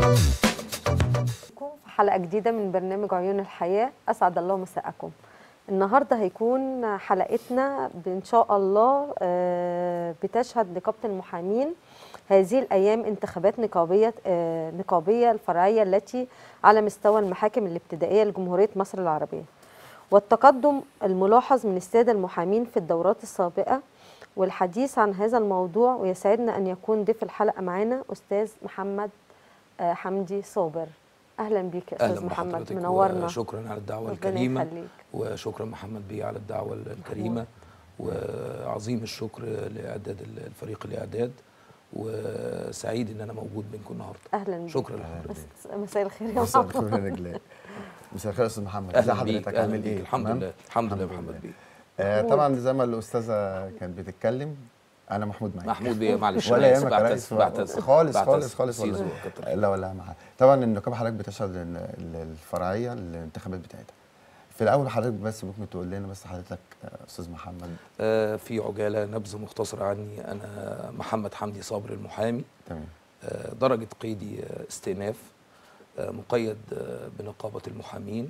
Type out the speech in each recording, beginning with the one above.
في حلقة جديدة من برنامج عيون الحياة أسعد الله مساءكم النهاردة هيكون حلقتنا إن شاء الله آه، بتشهد نقابة المحامين هذه الأيام انتخابات نقابية آه، نقابية الفرعية التي على مستوى المحاكم الابتدائية لجمهورية مصر العربية والتقدم الملاحظ من السادة المحامين في الدورات السابقة والحديث عن هذا الموضوع ويسعدنا أن يكون ضيف الحلقة معنا أستاذ محمد آه، حمدي صابر أهلا بيك يا اهلا أستاذ محمد بحضرتك منورنا وشكرا على الدعوه ربنا الكريمه يخليك. وشكرا محمد بيه على الدعوه الكريمه وعظيم الشكر لاعداد الفريق الاعداد وسعيد ان انا موجود بينكم النهارده أهلا بيك شكرا لحضرتك مس- مساء الخير يا مساء محمد الخير يا رجلان مساء الخير يا استاذ محمد ازي اهلا بيك حضرتك اهلا عامل بيك ايه الحمد تمام؟ لله الحمد لله الحمد محمد لله. بيه آه محمود. طبعا زي ما الاستاذه كانت بتتكلم انا محمود معاك محمود بيه معلش ولا أنا آسف، يهمك يا بعتذر- ريس بعتذر خالص بعتذر. خالص خالص والله. سيزو كتر لا ولا معاك طبعا النقابه حضرتك بتشهد ال- ال- الفرعيه الانتخابات بتاعتها في الاول حضرتك بس ممكن تقول لنا بس حضرتك آه، استاذ محمد آه، في عجاله نبذه مختصره عني انا محمد حمدي صابر المحامي تمام آه، درجة قيدي آه، استئناف آه، مقيد آه، بنقابة المحامين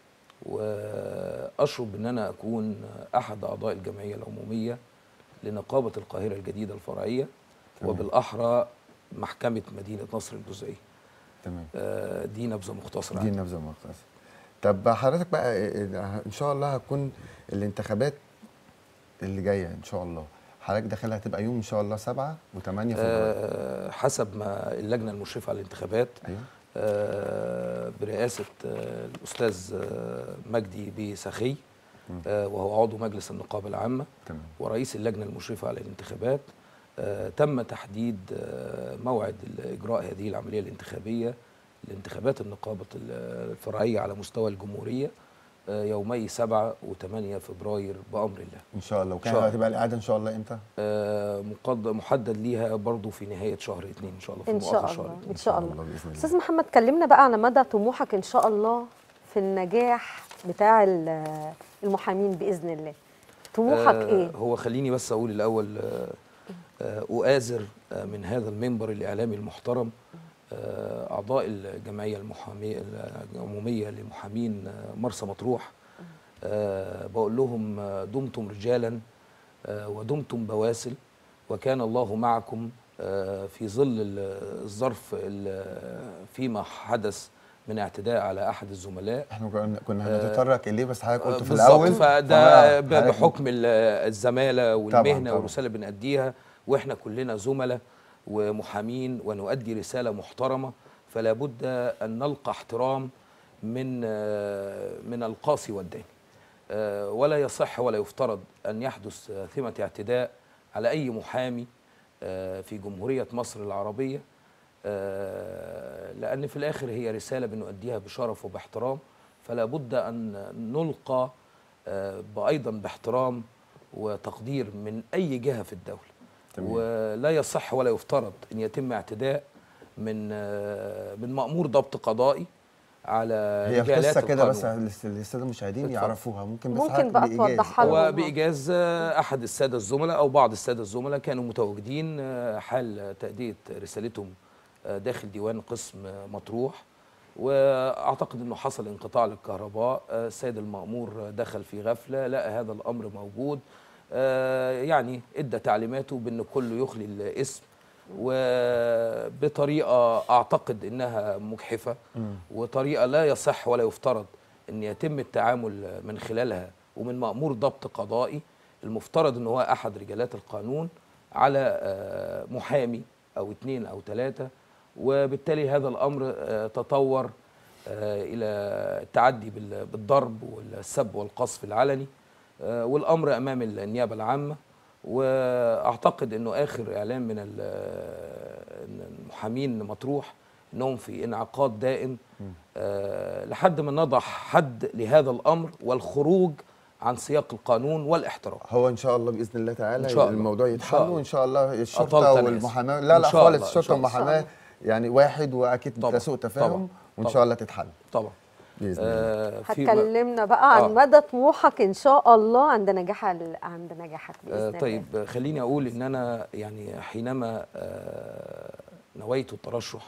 وأشرب أن أنا أكون أحد أعضاء الجمعية العمومية لنقابة القاهرة الجديدة الفرعية تمام. وبالأحرى محكمة مدينة نصر الجزئية تمام آه، دي نبذة مختصرة دي عنها. النبذه المختصره طب حضرتك بقى آه، ان شاء الله هتكون الانتخابات اللي جايه ان شاء الله حضرتك داخلها هتبقى يوم ان شاء الله 7 و8 فبراير آه، حسب ما اللجنة المشرفة على الانتخابات ايوه آه، برئاسة آه، الأستاذ آه، مجدي بيه سخي مم. آه، وهو عضو مجلس النقابة العامة تمام ورئيس اللجنة المشرفة على الانتخابات آه، تم تحديد آه، موعد إجراء هذه العملية الانتخابية لانتخابات النقابة ال- الفرعية على مستوى الجمهورية آه، يومي 7 و8 فبراير بأمر الله ان شاء الله إن وكان شاء الله. هتبقى القعده ان شاء الله امتى آه، مقد- محدد ليها برضو في نهاية شهر اثنين إن شاء الله في إن مؤخر شاء شهر الله اتنين. إن شاء الله باذن الله أستاذ محمد كلمنا بقى على مدى طموحك إن شاء الله في النجاح بتاع ال- المحامين بإذن الله طموحك آه، إيه؟ هو خليني بس اقول الاول آه، آه، اؤازر آه، من هذا المنبر الاعلامي المحترم آه، اعضاء الجمعيه المحاميه العموميه لمحامين آه، مرسى مطروح آه، بقول لهم آه، دمتم رجالا آه، ودمتم بواسل وكان الله معكم آه، في ظل ال- الظرف ال- فيما حدث من اعتداء على احد الزملاء احنا كنا كنا هنتطرق اليه بس حضرتك قلت في بالظبط، الاول فده ب- فحضرتك- بحكم ال- الزماله والمهنه طبعاً. والرساله اللي بنأديها واحنا كلنا زملاء ومحامين ونؤدي رساله محترمه فلا بد ان نلقى احترام من آه، من القاصي والداني آه، ولا يصح ولا يفترض ان يحدث آه، ثمه اعتداء على اي محامي آه، في جمهوريه مصر العربيه آه، لان في الاخر هي رساله بنؤديها بشرف وباحترام فلا بد ان نلقى آه، بايضا باحترام وتقدير من اي جهه في الدوله تمام. ولا يصح ولا يفترض ان يتم اعتداء من آه، من مامور ضبط قضائي على هي رجالات قصه كده بس القانون. للس- للساده المشاهدين اتفضل. يعرفوها ممكن بس ممكن حضرتك بقى بإيجاز. توضحها لهم. هو والله. بإيجاز آه، أحد السادة الزملاء أو بعض السادة الزملاء كانوا متواجدين آه، حال تأدية رسالتهم آه، داخل ديوان قسم آه، مطروح وأعتقد أنه حصل انقطاع للكهرباء آه، السيد المأمور دخل في غفلة لقى هذا الأمر موجود آه، يعني ادى تعليماته بأن كله يخلي الاسم وبطريقة أعتقد أنها مجحفة وطريقة لا يصح ولا يفترض أن يتم التعامل من خلالها ومن مأمور ضبط قضائي المفترض أنه هو أحد رجالات القانون على آه، محامي أو اثنين أو ثلاثة وبالتالي هذا الأمر آه، تطور آه، إلى التعدي بال- بالضرب والسب والقصف العلني آه، والأمر أمام النيابة العامة واعتقد انه اخر اعلان من ال- إن المحامين مطروح انهم في انعقاد دائم آه، لحد ما نضع حد لهذا الامر والخروج عن سياق القانون والاحترام هو ان شاء الله باذن الله تعالى إن شاء الله. الموضوع إن شاء يتحل الله. وان شاء الله أطلت الشرطه أنا والمحاماه آسف. لا إن لا شاء خالص الله، إن الشرطه شاء الله. والمحاماه يعني واحد واكيد طبعاً. ده سوء تفاهم طبعاً. وان طبعاً. شاء الله تتحل طبعا باذن الله آه، في هتكلمنا بقى عن آه. مدى طموحك ان شاء الله عند نجاح ال- عند نجاحك باذن آه، الله طيب آه، خليني اقول ان انا يعني حينما آه، نويت الترشح ان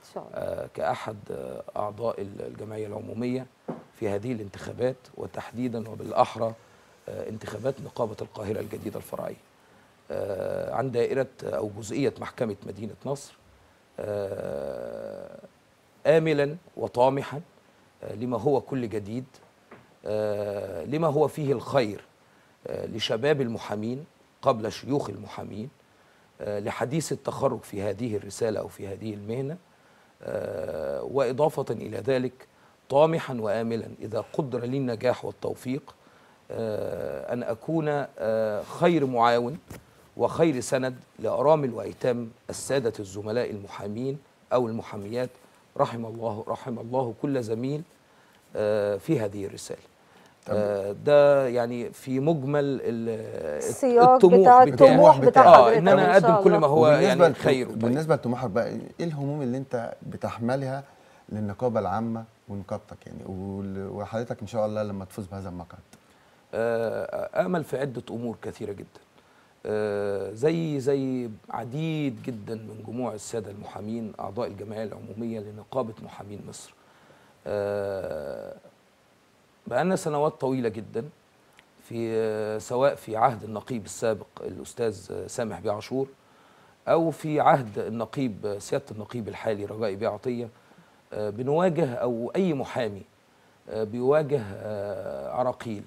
شاء الله آه، كأحد آه، أعضاء الجمعية العمومية في هذه الانتخابات وتحديدا وبالأحرى آه، انتخابات نقابة القاهرة الجديدة الفرعية آه، عن دائرة أو جزئية محكمة مدينة نصر آه، آملا وطامحا آه، لما هو كل جديد آه، لما هو فيه الخير آه، لشباب المحامين قبل شيوخ المحامين آه، لحديث التخرج في هذه الرسالة أو في هذه المهنة آه، وإضافة إلى ذلك طامحا وآملا إذا قدر لي النجاح والتوفيق آه، أن أكون آه، خير معاون وخير سند لأرامل وأيتام السادة الزملاء المحامين أو المحاميات رحم الله رحم الله كل زميل آه، في هذه الرسالة آه، ده يعني في مجمل ال- السياق الطموح بتاع بتاعي. الطموح بتاع اه حضرتك ان انا إن شاء اقدم كل الله. ما هو وبالنسبة يعني لط- خير وطيب. بالنسبه لطموحك بقى ايه الهموم اللي انت بتحملها للنقابه العامه ونقابتك يعني وال- وحضرتك ان شاء الله لما تفوز بهذا المقعد آه، امل في عده امور كثيره جدا آه، زي زي عديد جدا من جموع الساده المحامين اعضاء الجمعيه العموميه لنقابه محامين مصر آه، بقالنا سنوات طويله جدا في آه، سواء في عهد النقيب السابق الاستاذ آه، سامح بيه عاشور او في عهد النقيب آه، سياده النقيب الحالي رجائي بيه عطيه آه، بنواجه او اي محامي آه، بيواجه آه، عراقيل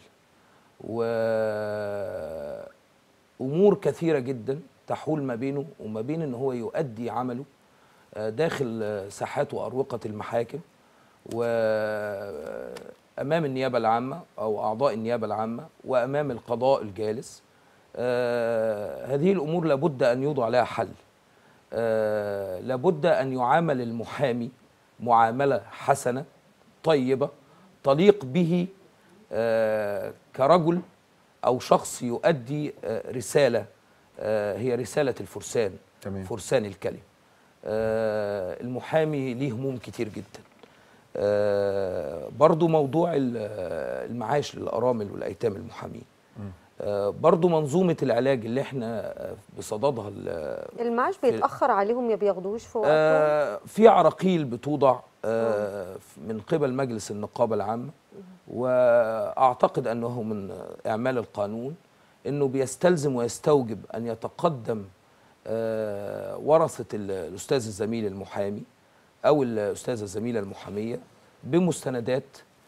وأمور كثيرة جدا تحول ما بينه وما بين ان هو يؤدي عمله آه، داخل آه، ساحات وأروقة المحاكم وأمام النيابة العامة أو أعضاء النيابة العامة وأمام القضاء الجالس آه، هذه الأمور لابد أن يوضع لها حل آه، لابد أن يعامل المحامي معاملة حسنة طيبة تليق به آه، كرجل أو شخص يؤدي آه، رسالة آه، هي رسالة الفرسان تمام. فرسان الكلمة آه، المحامي ليه هموم كتير جدا آه، برضو موضوع ال- آه، المعاش للأرامل والأيتام المحامين آه، برضو منظومة العلاج اللي احنا آه، بصددها ال- المعاش بيتاخر عليهم يا بياخدوش في وقته آه، في عراقيل بتوضع آه، من قبل مجلس النقابة العامة وأعتقد أنه من إعمال القانون أنه بيستلزم ويستوجب أن يتقدم آه، ورثة ال- الأستاذ الزميل المحامي أو الأستاذة الزميلة المحامية بمستندات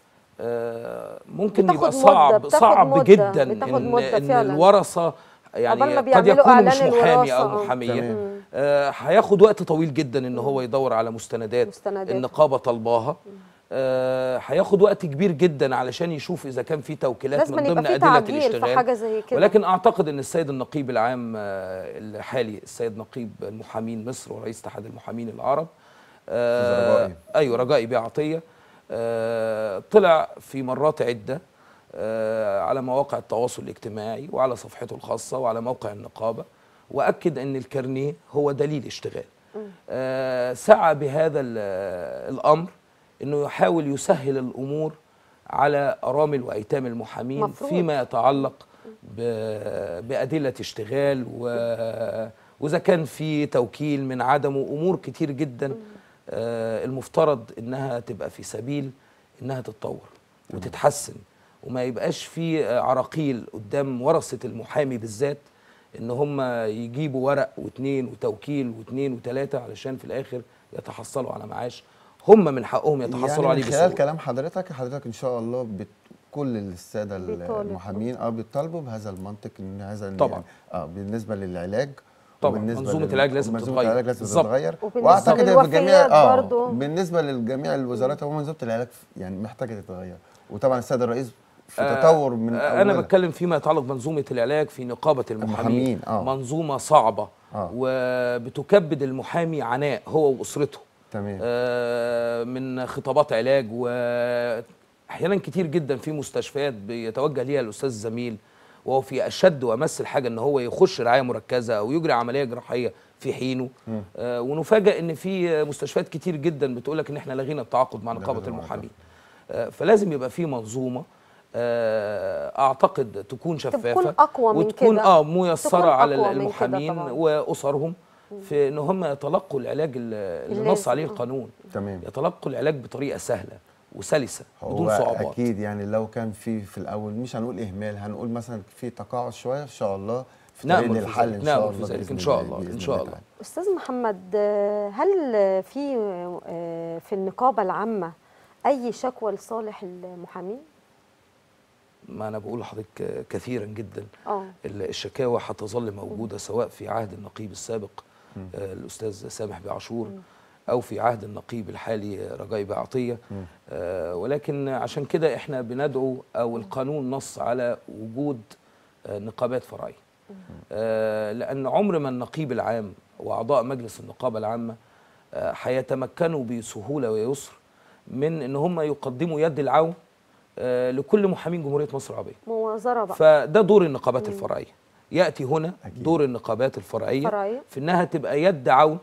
آه، ممكن بتاخد يبقى مدة، صعب بتاخد صعب مدة، جدا بتاخد إن, مدة إن فعلاً. الورثة عقبال يعني ما قد بيعملوا يكون مش إعلان محامي أو الوراثة. محامية تمام. آه، هياخد وقت طويل جدا ان هو يدور على مستندات, مستندات. النقابه طالباها آه، هياخد وقت كبير جدا علشان يشوف اذا كان في توكيلات لازم من يبقى ضمن في ادله تعجيل في الاشتغال حاجة زي كده. ولكن اعتقد ان السيد النقيب العام آه، الحالي السيد نقيب المحامين مصر ورئيس اتحاد المحامين العرب آه، رجائي. ايوه رجائي بيه عطيه آه، طلع في مرات عده آه، على مواقع التواصل الاجتماعي وعلى صفحته الخاصه وعلى موقع النقابه واكد ان الكارنيه هو دليل اشتغال آه، سعى بهذا ال- الامر انه يحاول يسهل الامور على ارامل وايتام المحامين مفروض. فيما يتعلق ب- بادله اشتغال و- واذا كان في توكيل من عدمه امور كتير جدا آه، المفترض انها تبقى في سبيل انها تتطور وتتحسن وما يبقاش في آه، عراقيل قدام ورثه المحامي بالذات ان هم يجيبوا ورق واثنين وتوكيل واثنين وثلاثه علشان في الاخر يتحصلوا على معاش هم من حقهم يتحصلوا يعني عليه من خلال بسهوله كلام حضرتك حضرتك ان شاء الله بت كل الساده بيطالب. المحامين اه بيطالبوا بهذا المنطق ان هذا طبعاً. يعني اه بالنسبه للعلاج طبعاً. وبالنسبة منظومة لل- العلاج لازم منظومة تتغير. العلاج لازم بالظبط. تتغير وبالنسبة واعتقد في للوفيات جميع اه برضو. بالنسبه لجميع الوزارات هو منظومه العلاج يعني محتاجه تتغير وطبعا السيد الرئيس في آه، تطور من آه، انا أولها. بتكلم فيما يتعلق بمنظومه العلاج في نقابه المحامين المحامين، آه. منظومه صعبه آه. وبتكبد المحامي عناء هو واسرته تمام آه، من خطابات علاج واحيانا كتير جدا في مستشفيات بيتوجه ليها الاستاذ الزميل وهو في اشد وامس الحاجه ان هو يخش رعايه مركزه او يجري عمليه جراحيه في حينه آه ونفاجئ ان في مستشفيات كتير جدا بتقول لك ان احنا لغينا التعاقد مع نقابه لغينا المحامين آه فلازم يبقى في منظومه آه اعتقد تكون شفافه تكون أقوى من وتكون كده. اه تكون ميسره على أقوى من كده المحامين طبعاً. واسرهم في ان هم يتلقوا العلاج ال- اللي نص اللازم، عليه آه. القانون تمام يتلقوا العلاج بطريقه سهله وسلسه بدون هو صعوبات اكيد يعني لو كان في في الاول مش هنقول اهمال هنقول مثلا في تقاعس شويه ان شاء الله في طريق نأمل في للحل ذلك، ان شاء نأمل في الله ذلك، بإذن إن شاء الله، الله، إن بإذن شاء الله. تعالى. استاذ محمد آه، هل في آه، في النقابه العامه اي شكوى لصالح المحامين ما انا بقول لحضرتك كثيرا جدا اه ال- الشكاوى هتظل موجوده سواء في عهد النقيب السابق آه، الاستاذ سامح بعاشور او في عهد النقيب الحالي رجاء بعطيه آه، ولكن عشان كده احنا بندعو او القانون نص على وجود آه، نقابات فرعيه آه، لان عمر ما النقيب العام واعضاء مجلس النقابه العامه آه، هيتمكنوا بسهوله ويسر من ان هم يقدموا يد العون آه، لكل محامين جمهوريه مصر العربيه موازره بقى فده دور النقابات الفرعيه ياتي هنا أكيد. دور النقابات الفرعيه فرعية. في انها تبقى يد عون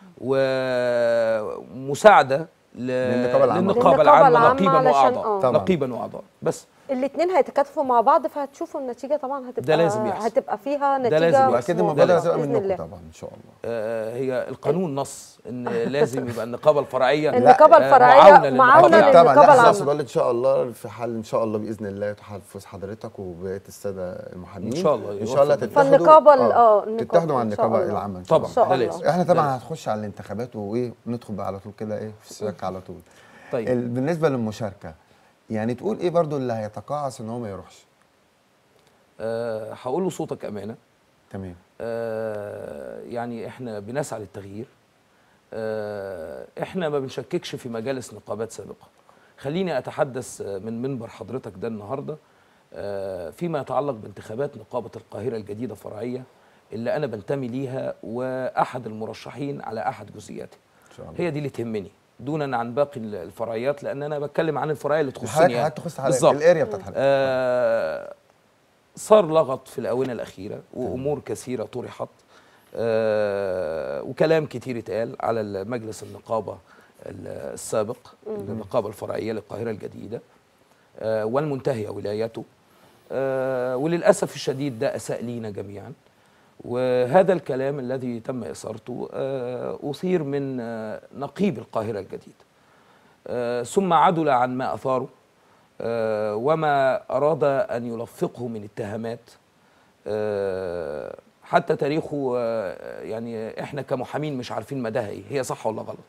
ومساعده ل- للنقابة العامة. للنقابه للنقابة العامه العامة نقيبا علشان- واعضاء آه. طبعاً. نقيبا واعضاء بس الاثنين هيتكاتفوا مع بعض فهتشوفوا النتيجه طبعا هتبقى ده لازم يحصل. هتبقى فيها نتيجه لازم يحصل. واكيد موفقة المبادره هتبقى بإذن منكم الله. طبعا ان شاء الله آه، هي القانون نص ان لازم يبقى النقابه الفرعيه النقابه آه، الفرعيه معاونة للنقابة معاونه العامة. اكيد طبعا للنقابه لا العامه العامه ان شاء الله في حل ان شاء الله باذن الله يتحفظ حضرتك وبقيه الساده المحامين إن شاء الله ان شاء الله يوفق. تتحدوا فالنقابة ال- آه، النقابة تتحدوا مع إن شاء النقابه الله. العامه ان شاء طبعا الله شاء ده الله. لازم احنا ده طبعا لازم. هنخش على الانتخابات وايه ندخل بقى على طول كده ايه في السياق على طول طيب ال- بالنسبه للمشاركه يعني تقول ايه برضو اللي هيتقاعس ان هو ما يروحش آه، هقول له صوتك امانه تمام آه، يعني احنا بنسعى للتغيير آه، احنا ما بنشككش في مجالس نقابات سابقه خليني اتحدث آه، من منبر حضرتك ده النهارده آه، فيما يتعلق بانتخابات نقابه القاهره الجديده فرعيه اللي انا بنتمي ليها واحد المرشحين على احد جزئياتها ان شاء الله هي دي اللي تهمني دونا عن باقي الفرعيات لان انا بتكلم عن الفرعيه اللي حضرتك تخصني يعني حضرتك تخص حضرتك بالظبط. الاريا بتاعت حضرتك آه، صار لغط في الآونة الأخيرة وأمور كثيرة طرحت آه، وكلام كتير اتقال على مجلس النقابة السابق النقابة الفرعية للقاهرة الجديدة آه، والمنتهية ولايته آه، وللأسف الشديد ده أساء لينا جميعا وهذا الكلام الذي تم إثارته آه، أثير من آه، نقيب القاهرة الجديدة آه، ثم عدل عن ما أثاره آه، وما أراد أن يلفقه من اتهامات آه، حتى تاريخه آه، يعني احنا كمحامين مش عارفين مداها ايه هي صح ولا غلط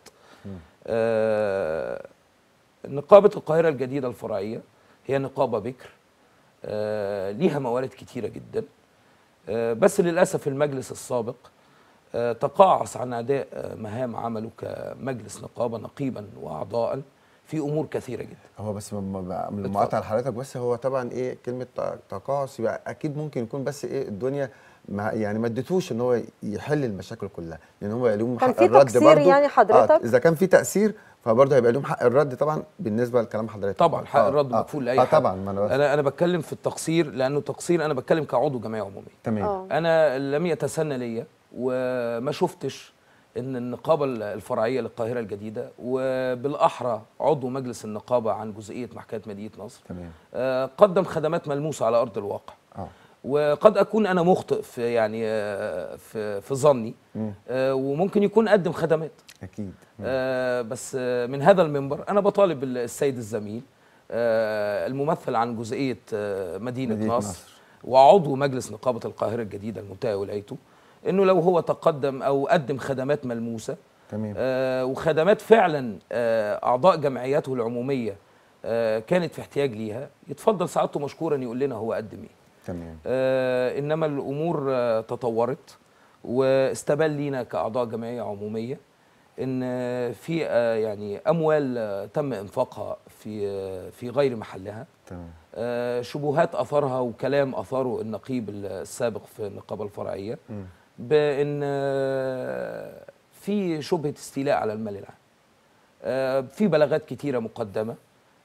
آه، نقابة القاهرة الجديدة الفرعية هي نقابة بكر آه، ليها موارد كتيرة جدا آه، بس للأسف المجلس السابق آه، تقاعس عن أداء آه، مهام عمله كمجلس نقابة نقيبا وأعضاء في أمور كثيرة جدا هو بس م- م- من اتفضل. المقاطعه لحضرتك بس هو طبعا ايه كلمه ت- تقاعس يبقى اكيد ممكن يكون بس ايه الدنيا ما يعني ما اديتوش ان هو يحل المشاكل كلها لان هو ليهم كان حق في الرد تقصير برضو يعني حضرتك؟ آه اذا كان في تاثير فبرضه هيبقى لهم حق الرد طبعا بالنسبه لكلام حضرتك طبعا حق آه، الرد آه، مكفول لاي اه حد طبعا ما انا انا انا بتكلم في التقصير لانه تقصير انا بتكلم كعضو جمعيه عموميه تمام اه انا لم يتسنى ليا وما شفتش ان النقابه الفرعيه للقاهره الجديده وبالاحرى عضو مجلس النقابه عن جزئيه محكمه مدينه نصر تمام آه، قدم خدمات ملموسه على ارض الواقع اه وقد اكون انا مخطئ في يعني آه، في في ظني مم. آه، وممكن يكون قدم خدمات اكيد مم. آه، بس آه، من هذا المنبر انا بطالب السيد الزميل آه، الممثل عن جزئيه آه، مدينه, مدينة نصر, نصر. وعضو مجلس نقابه القاهره الجديده المنتهى ولايته انه لو هو تقدم او قدم خدمات ملموسه تمام آه، وخدمات فعلا آه، اعضاء جمعياته العموميه آه، كانت في احتياج ليها يتفضل سعادته مشكورا يقول لنا هو قدم ايه تمام آه، انما الامور آه، تطورت واستبان لينا كاعضاء جمعيه عموميه ان آه، في آه، يعني اموال آه، تم انفاقها في آه، في غير محلها تمام آه، شبهات اثرها وكلام اثاره النقيب السابق في النقابه الفرعيه مم. بان آه، في شبهه استيلاء على المال العام آه، في بلاغات كتيره مقدمه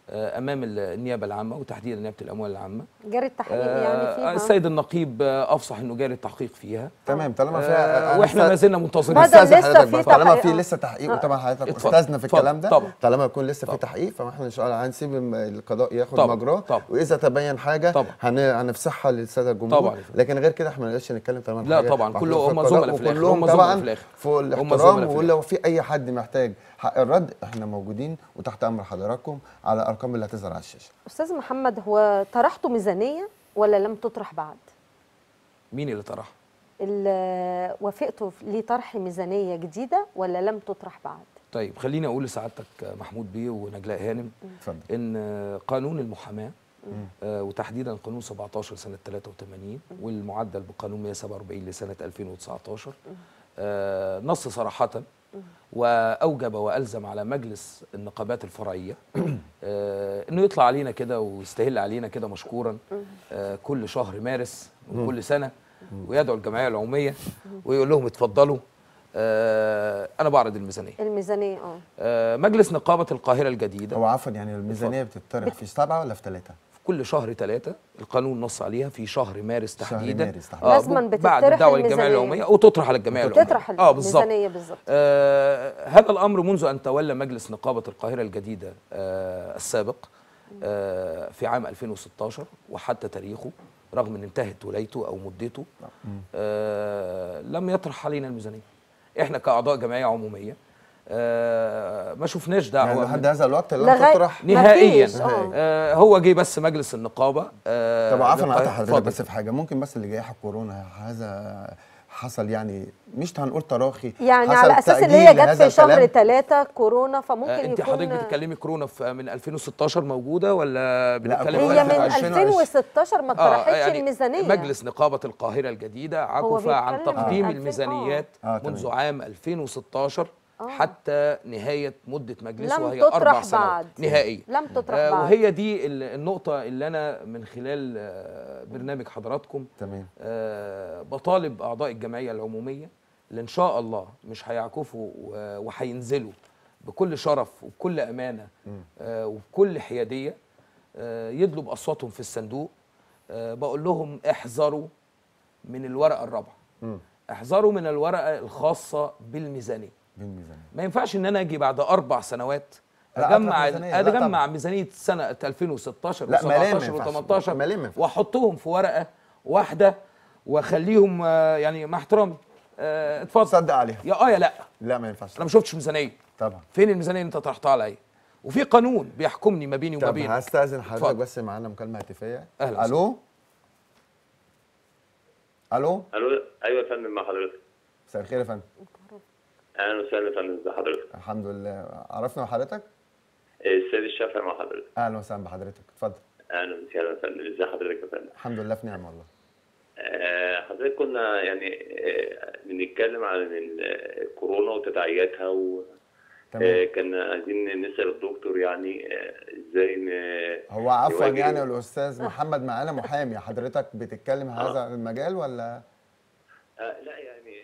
آه، امام ال- النيابه العامه وتحديدا نيابه الاموال العامه جاري التحقيق آه، يعني فيها السيد النقيب آه، افصح انه جاري التحقيق فيها تمام طالما آه، فيها أنا واحنا أستاذ- ما زلنا منتظرين بدل استاذن لسه حضرتك في بقى، طالما تحقيق. في لسه تحقيق وطبعا حضرتك اتفضل، استاذنا في اتفضل، الكلام ده طبعا. طالما يكون لسه في طبعا. تحقيق فاحنا ان شاء الله هنسيب الم- القضاء ياخد طبعا، مجراه طبعا. واذا تبين حاجه طبعا. هن- هنفسحها للساده الجمهور طبعا. لكن غير كده احنا ما نقدرش نتكلم طالما لا الحاجة طبعا، محطوطة كله في هم القضاء زملاء في الآخر، وكلهم هم زملاء طبعا في الآخر. فوق هم زملاء الاحترام في ولو في اي حد محتاج حق الرد احنا موجودين وتحت امر حضراتكم على الارقام اللي هتظهر على الشاشه استاذ محمد هو طرحتوا ميزانيه ولا لم تطرح بعد مين اللي طرحها ال- وافقتوا لطرح ميزانيه جديده ولا لم تطرح بعد طيب خليني اقول لسعادتك آه، محمود بيه ونجلاء هانم اتفضل ان آه، قانون المحاماه آه، وتحديدا قانون 17 سنه 83 والمعدل بقانون 147 لسنه 2019 آه، نص صراحه واوجب والزم على مجلس النقابات الفرعيه آه، انه يطلع علينا كده ويستهل علينا كده مشكورا آه، كل شهر مارس من كل سنه ويدعو الجمعيه العموميه ويقول لهم اتفضلوا آه، انا بعرض الميزانيه الميزانيه اه آه، مجلس نقابه القاهره الجديده هو عفوا يعني الميزانيه بتطرح في سبعه ولا في ثلاثه؟ في كل شهر ثلاثة القانون نص عليها في شهر مارس شهر تحديدا مارس تحديداً. لازماً ب- بتطرح بعد الدعوة للجمعية الميزانية. العمومية وتطرح على الجمعية العمومية تطرح اه بالظبط الميزانيه بالظبط آه هذا الأمر منذ أن تولى مجلس نقابة القاهرة الجديدة آه السابق آه في عام 2016 وحتى تاريخه رغم أن انتهت ولايته أو مدته آه لم يطرح علينا الميزانية احنا كأعضاء جمعية عمومية آه ما شفناش دعوة يعني من- لحد هذا الوقت لم لغاية- تطرح نهائيا مفيش، آه. آه هو جه بس مجلس النقابه آه طب عفوا للقاهرة- قطع حضرتك اتفضل. بس في حاجه ممكن بس اللي جائحه كورونا هذا حصل يعني مش هنقول تراخي يعني حصل على اساس ان هي تأجيل جت لهذا في شهر الكلام؟ ثلاثة كورونا فممكن آه انت يكون حضرتك بتتكلمي كورونا في من 2016 موجوده ولا بنتكلم كورونا هي في من 2020. 2016 ما آه، طرحتش يعني الميزانيه مجلس نقابة القاهرة الجديدة عكف عن بيتكلم تقديم عن 2000 الميزانيات آه. آه، منذ تمام. عام 2016 آه. حتى نهاية مدة مجلسه لم وهي تطرح أربع سنوات بعد. نهائيا لم تطرح آه بعد وهي دي ال- النقطة اللي أنا من خلال آه برنامج حضراتكم تمام آه، بطالب اعضاء الجمعيه العموميه اللي ان شاء الله مش هيعكفوا و- وهينزلوا بكل شرف وبكل امانه آه، وبكل حياديه آه، يدلوا باصواتهم في الصندوق آه، بقول لهم احذروا من الورقه الرابعه مم. احذروا من الورقه الخاصه بالميزانيه بالميزانيه ما ينفعش ان انا اجي بعد اربع سنوات لا، اجمع أطرح ميزانية. لا، اجمع طبعا. ميزانيه سنه 2016 لا، مالية ما و17 ينفعش. و18 مالية ما ينفعش. واحطهم في ورقه واحده واخليهم آه، يعني مع احترامي آه، اتفضل صدق عليها يا اه يا لا لا ما ينفعش انا ما شفتش ميزانيه طبعا فين الميزانيه اللي انت طرحتها عليا وفي قانون بيحكمني ما بيني وما طب بينك هستاذن حضرتك اتفضل. بس معانا مكالمه هاتفيه أهلا الو الو الو ايوه يا فندم مع حضرتك مساء الخير يا فندم اهلا وسهلا يا فندم ازي حضرتك الحمد لله عرفنا حضرتك السيد الشافعي مع حضرتك اهلا وسهلا بحضرتك اتفضل اهلا وسهلا يا فندم ازي حضرتك يا فندم الحمد لله في نعمه والله آه، حضرتك كنا يعني آه، بنتكلم عن ال- الكورونا وتداعياتها و تمام آه، كان عايزين نسال الدكتور يعني آه، ازاي ن- هو عفوا نواجه- يعني الاستاذ محمد معانا محامي حضرتك بتتكلم هذا المجال ولا آه، لا يعني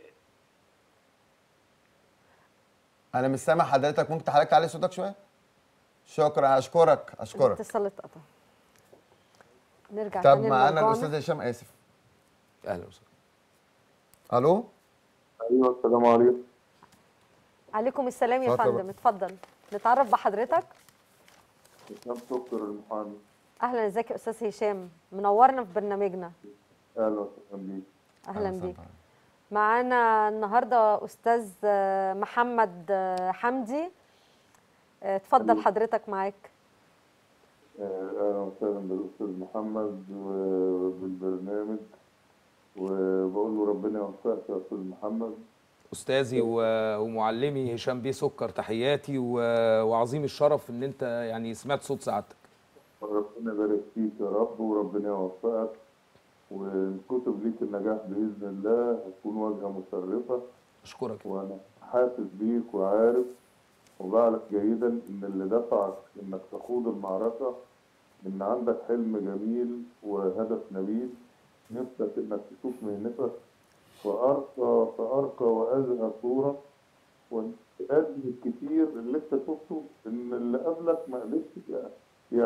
انا مش سامع حضرتك ممكن حضرتك تعلي صوتك شويه شكرا اشكرك اشكرك الاتصال اتقطع نرجع طب تاني معانا لموضوعنا. الاستاذ هشام اسف اهلا وسهلا الو ايوه السلام عليكم عليكم السلام يا اتفضل. فندم اتفضل نتعرف بحضرتك هشام دكتور المحامي اهلا ازيك يا استاذ هشام منورنا في برنامجنا اهلا وسهلا بيك اهلا وسهلا بيك بحضرتك. معانا النهارده استاذ آه، محمد آه، حمدي آه، اتفضل حضرتك معاك آه، اهلا وسهلا بالاستاذ محمد وبالبرنامج وبقول له ربنا يوفقك يا استاذ محمد استاذي و- ومعلمي هشام بيه سكر تحياتي و- وعظيم الشرف ان انت يعني سمعت صوت سعادتك ربنا يبارك فيك يا رب وربنا يوفقك وكتب ليك النجاح باذن الله هتكون واجهه مشرفه اشكرك وانا حاسس بيك وعارف وبعرف جيدا ان اللي دفعك انك تخوض المعركه ان عندك حلم جميل وهدف نبيل نفسك انك تشوف مهنتك فارقى فارقى وازهى صوره وتقدم الكتير اللي انت شفته ان اللي قبلك ما قدرش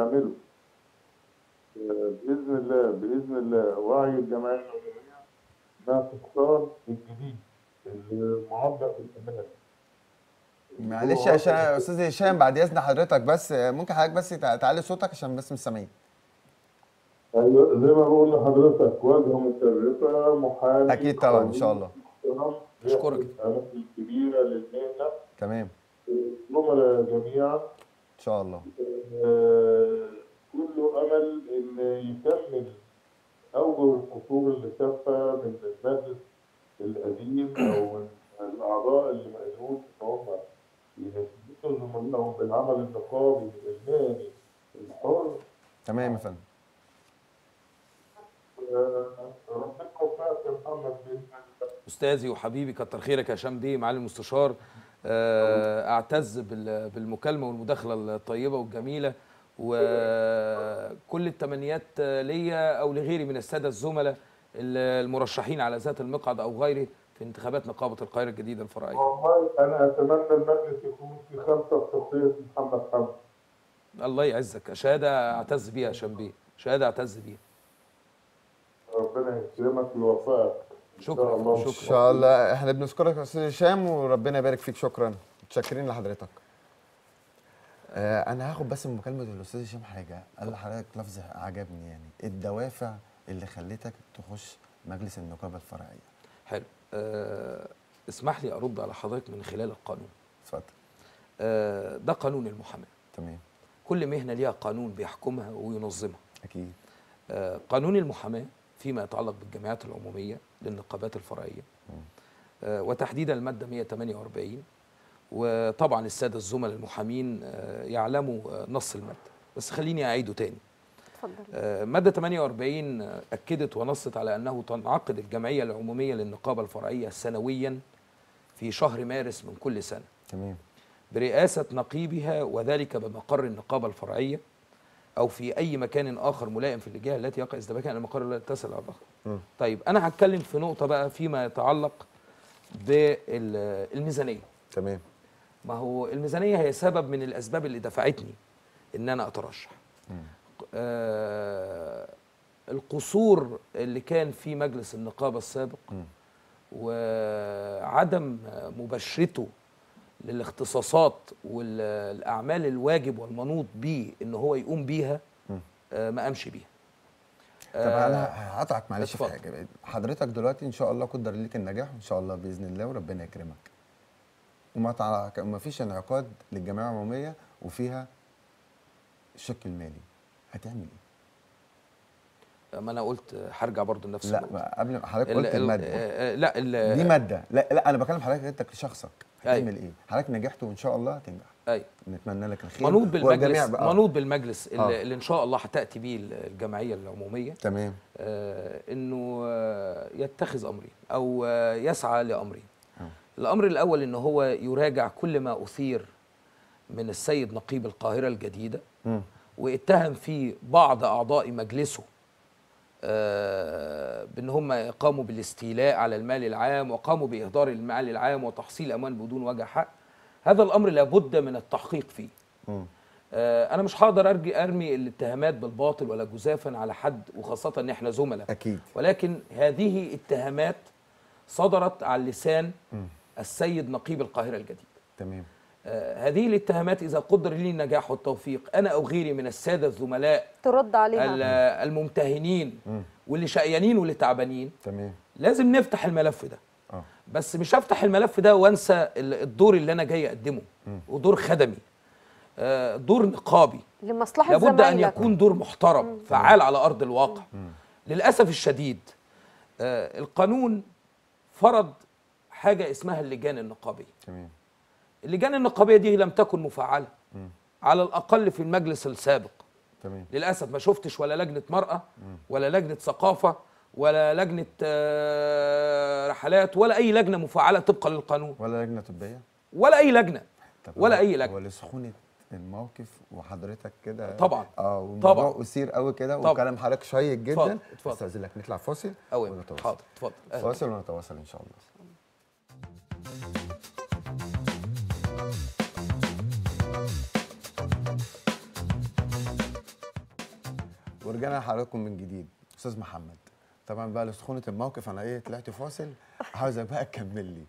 الله باذن الله وعي الجمعيه العموميه انها تختار الجديد المعبأ بالامان معلش يا هشام- يا استاذ هشام بعد اذن حضرتك بس ممكن حضرتك بس تع- تعلي صوتك عشان بس مش سامعين ايوه زي ما بقول لحضرتك واجهه مشرفه محامي اكيد طبعا ان شاء الله محترم، أشكرك. يحمل الاماكن الكبيره للمهنه تمام زملاء جميعا ان شاء الله آه، كله امل ان يكمل اوجه القصور اللي شافها من المجلس القديم او من الاعضاء اللي ما قدروش ان هم يثبتوا زملائهم بالعمل النقابي المهني الحر تمام يا فندم آه، ربنا يوفقك يا محمد باذن الله استاذي وحبيبي كتر خيرك يا هشام بيه معالي المستشار آه، اعتز بال- بالمكالمه والمداخله الطيبه والجميله وكل التمنيات ليا او لغيري من الساده الزملاء المرشحين على ذات المقعد او غيره في انتخابات نقابه القاهره الجديده الفرعيه والله انا اتمنى المجلس يكون في خمسه في شخصيه محمد حمد الله يعزك شهاده اعتز بيها يا هشام بيه شهاده اعتز بيها ربنا يكرمك ويوفقك إن شاء شكرا الله. ان شكرا شاء الله احنا بنشكرك يا استاذ هشام وربنا يبارك فيك شكرا متشكرين لحضرتك آه انا هاخد بس من مكالمه الاستاذ هشام حاجه قال لحضرتك لفظ عجبني يعني الدوافع اللي خلتك تخش مجلس النقابه الفرعيه حلو أه اسمح لي ارد على حضرتك من خلال القانون اتفضل أه ده قانون المحاماه تمام كل مهنه ليها قانون بيحكمها وينظمها اكيد آه، قانون المحاماة فيما يتعلق بالجمعيات العمومية للنقابات الفرعية آه، وتحديدا المادة 148 وطبعا السادة الزملاء المحامين آه، يعلموا آه، نص المادة بس خليني أعيده تاني اتفضل آه، مادة 48 آه، أكدت ونصت على أنه تنعقد الجمعية العمومية للنقابة الفرعية سنويا في شهر مارس من كل سنة تمام برئاسة نقيبها وذلك بمقر النقابة الفرعية أو في أي مكان آخر ملائم في الجهة التي يقع ازدواجها أن المقر لا يتصل على الآخر. مم. طيب أنا هتكلم في نقطة بقى فيما يتعلق بالميزانية. تمام ما هو الميزانية هي سبب من الأسباب اللي دفعتني إن أنا أترشح. آه القصور اللي كان في مجلس النقابة السابق مم. وعدم مباشرته للاختصاصات والاعمال الواجب والمنوط به ان هو يقوم بيها مم. آه، ما قامش بيها طب انا هقطعك معلش في اتفضل. حاجه حضرتك دلوقتي ان شاء الله قدر ليك النجاح ان شاء الله باذن الله وربنا يكرمك وما تع... ما فيش انعقاد للجمعيه العموميه وفيها الشق المالي هتعمل ايه؟ ما انا قلت هرجع برضو لنفس لا النقطة. ما قبل ما حضرتك ال- قلت ال- الماده آه، آه، لا ال- دي ماده لا لا انا بكلم حضرتك انت كشخصك أيوة. هتعمل ايه؟ حضرتك نجحت وان شاء الله هتنجح أيوة. نتمنى لك الخير منوط بالمجلس بقى- منوط بالمجلس اللي, آه. اللي ان شاء الله هتاتي به الجمعيه العموميه تمام آه، انه آه، يتخذ امرين او آه، يسعى لامرين آه. الامر الاول ان هو يراجع كل ما اثير من السيد نقيب القاهره الجديده مم. واتهم فيه بعض اعضاء مجلسه آه، بان هم قاموا بالاستيلاء على المال العام وقاموا باهدار المال العام وتحصيل اموال بدون وجه حق هذا الامر لابد من التحقيق فيه مم. آه، انا مش هقدر ارجي ارمي الاتهامات بالباطل ولا جزافا على حد وخاصه ان احنا زملاء اكيد ولكن هذه اتهامات صدرت عن لسان السيد نقيب القاهره الجديد تمام آه، هذه الاتهامات اذا قدر لي النجاح والتوفيق انا او غيري من الساده الزملاء ترد ال- عليها الممتهنين مم. واللي شقيانين واللي تعبانين تمام لازم نفتح الملف ده اه بس مش هفتح الملف ده وانسى ال- الدور اللي انا جاي اقدمه ودور خدمي آه، دور نقابي لمصلحه لابد ان زمايلك يكون دور محترم فعال على ارض الواقع للاسف الشديد آه، القانون فرض حاجه اسمها اللجان النقابيه تمام اللجان النقابيه دي لم تكن مفعله على الاقل في المجلس السابق تمام للاسف ما شفتش ولا لجنه مراه ولا لجنه ثقافه ولا لجنه آه، رحلات ولا اي لجنه مفعله طبقا للقانون ولا لجنه طبيه ولا اي لجنه طب ولا هو- اي لجنه هو لسخونه الموقف وحضرتك كده طبعا. اه والموضوع طبعا. اثير قوي كده طبعا. وكلام حضرتك شيق جدا اتفضل، اتفضل. استاذنك نطلع فاصل أوي ونتواصل. حاضر اتفضل أهلا. فاصل ونتواصل ان شاء الله ورجعنا لحضراتكم من جديد استاذ محمد طبعا بقى لسخونه الموقف انا ايه طلعت فاصل عاوزك بقى تكمل لي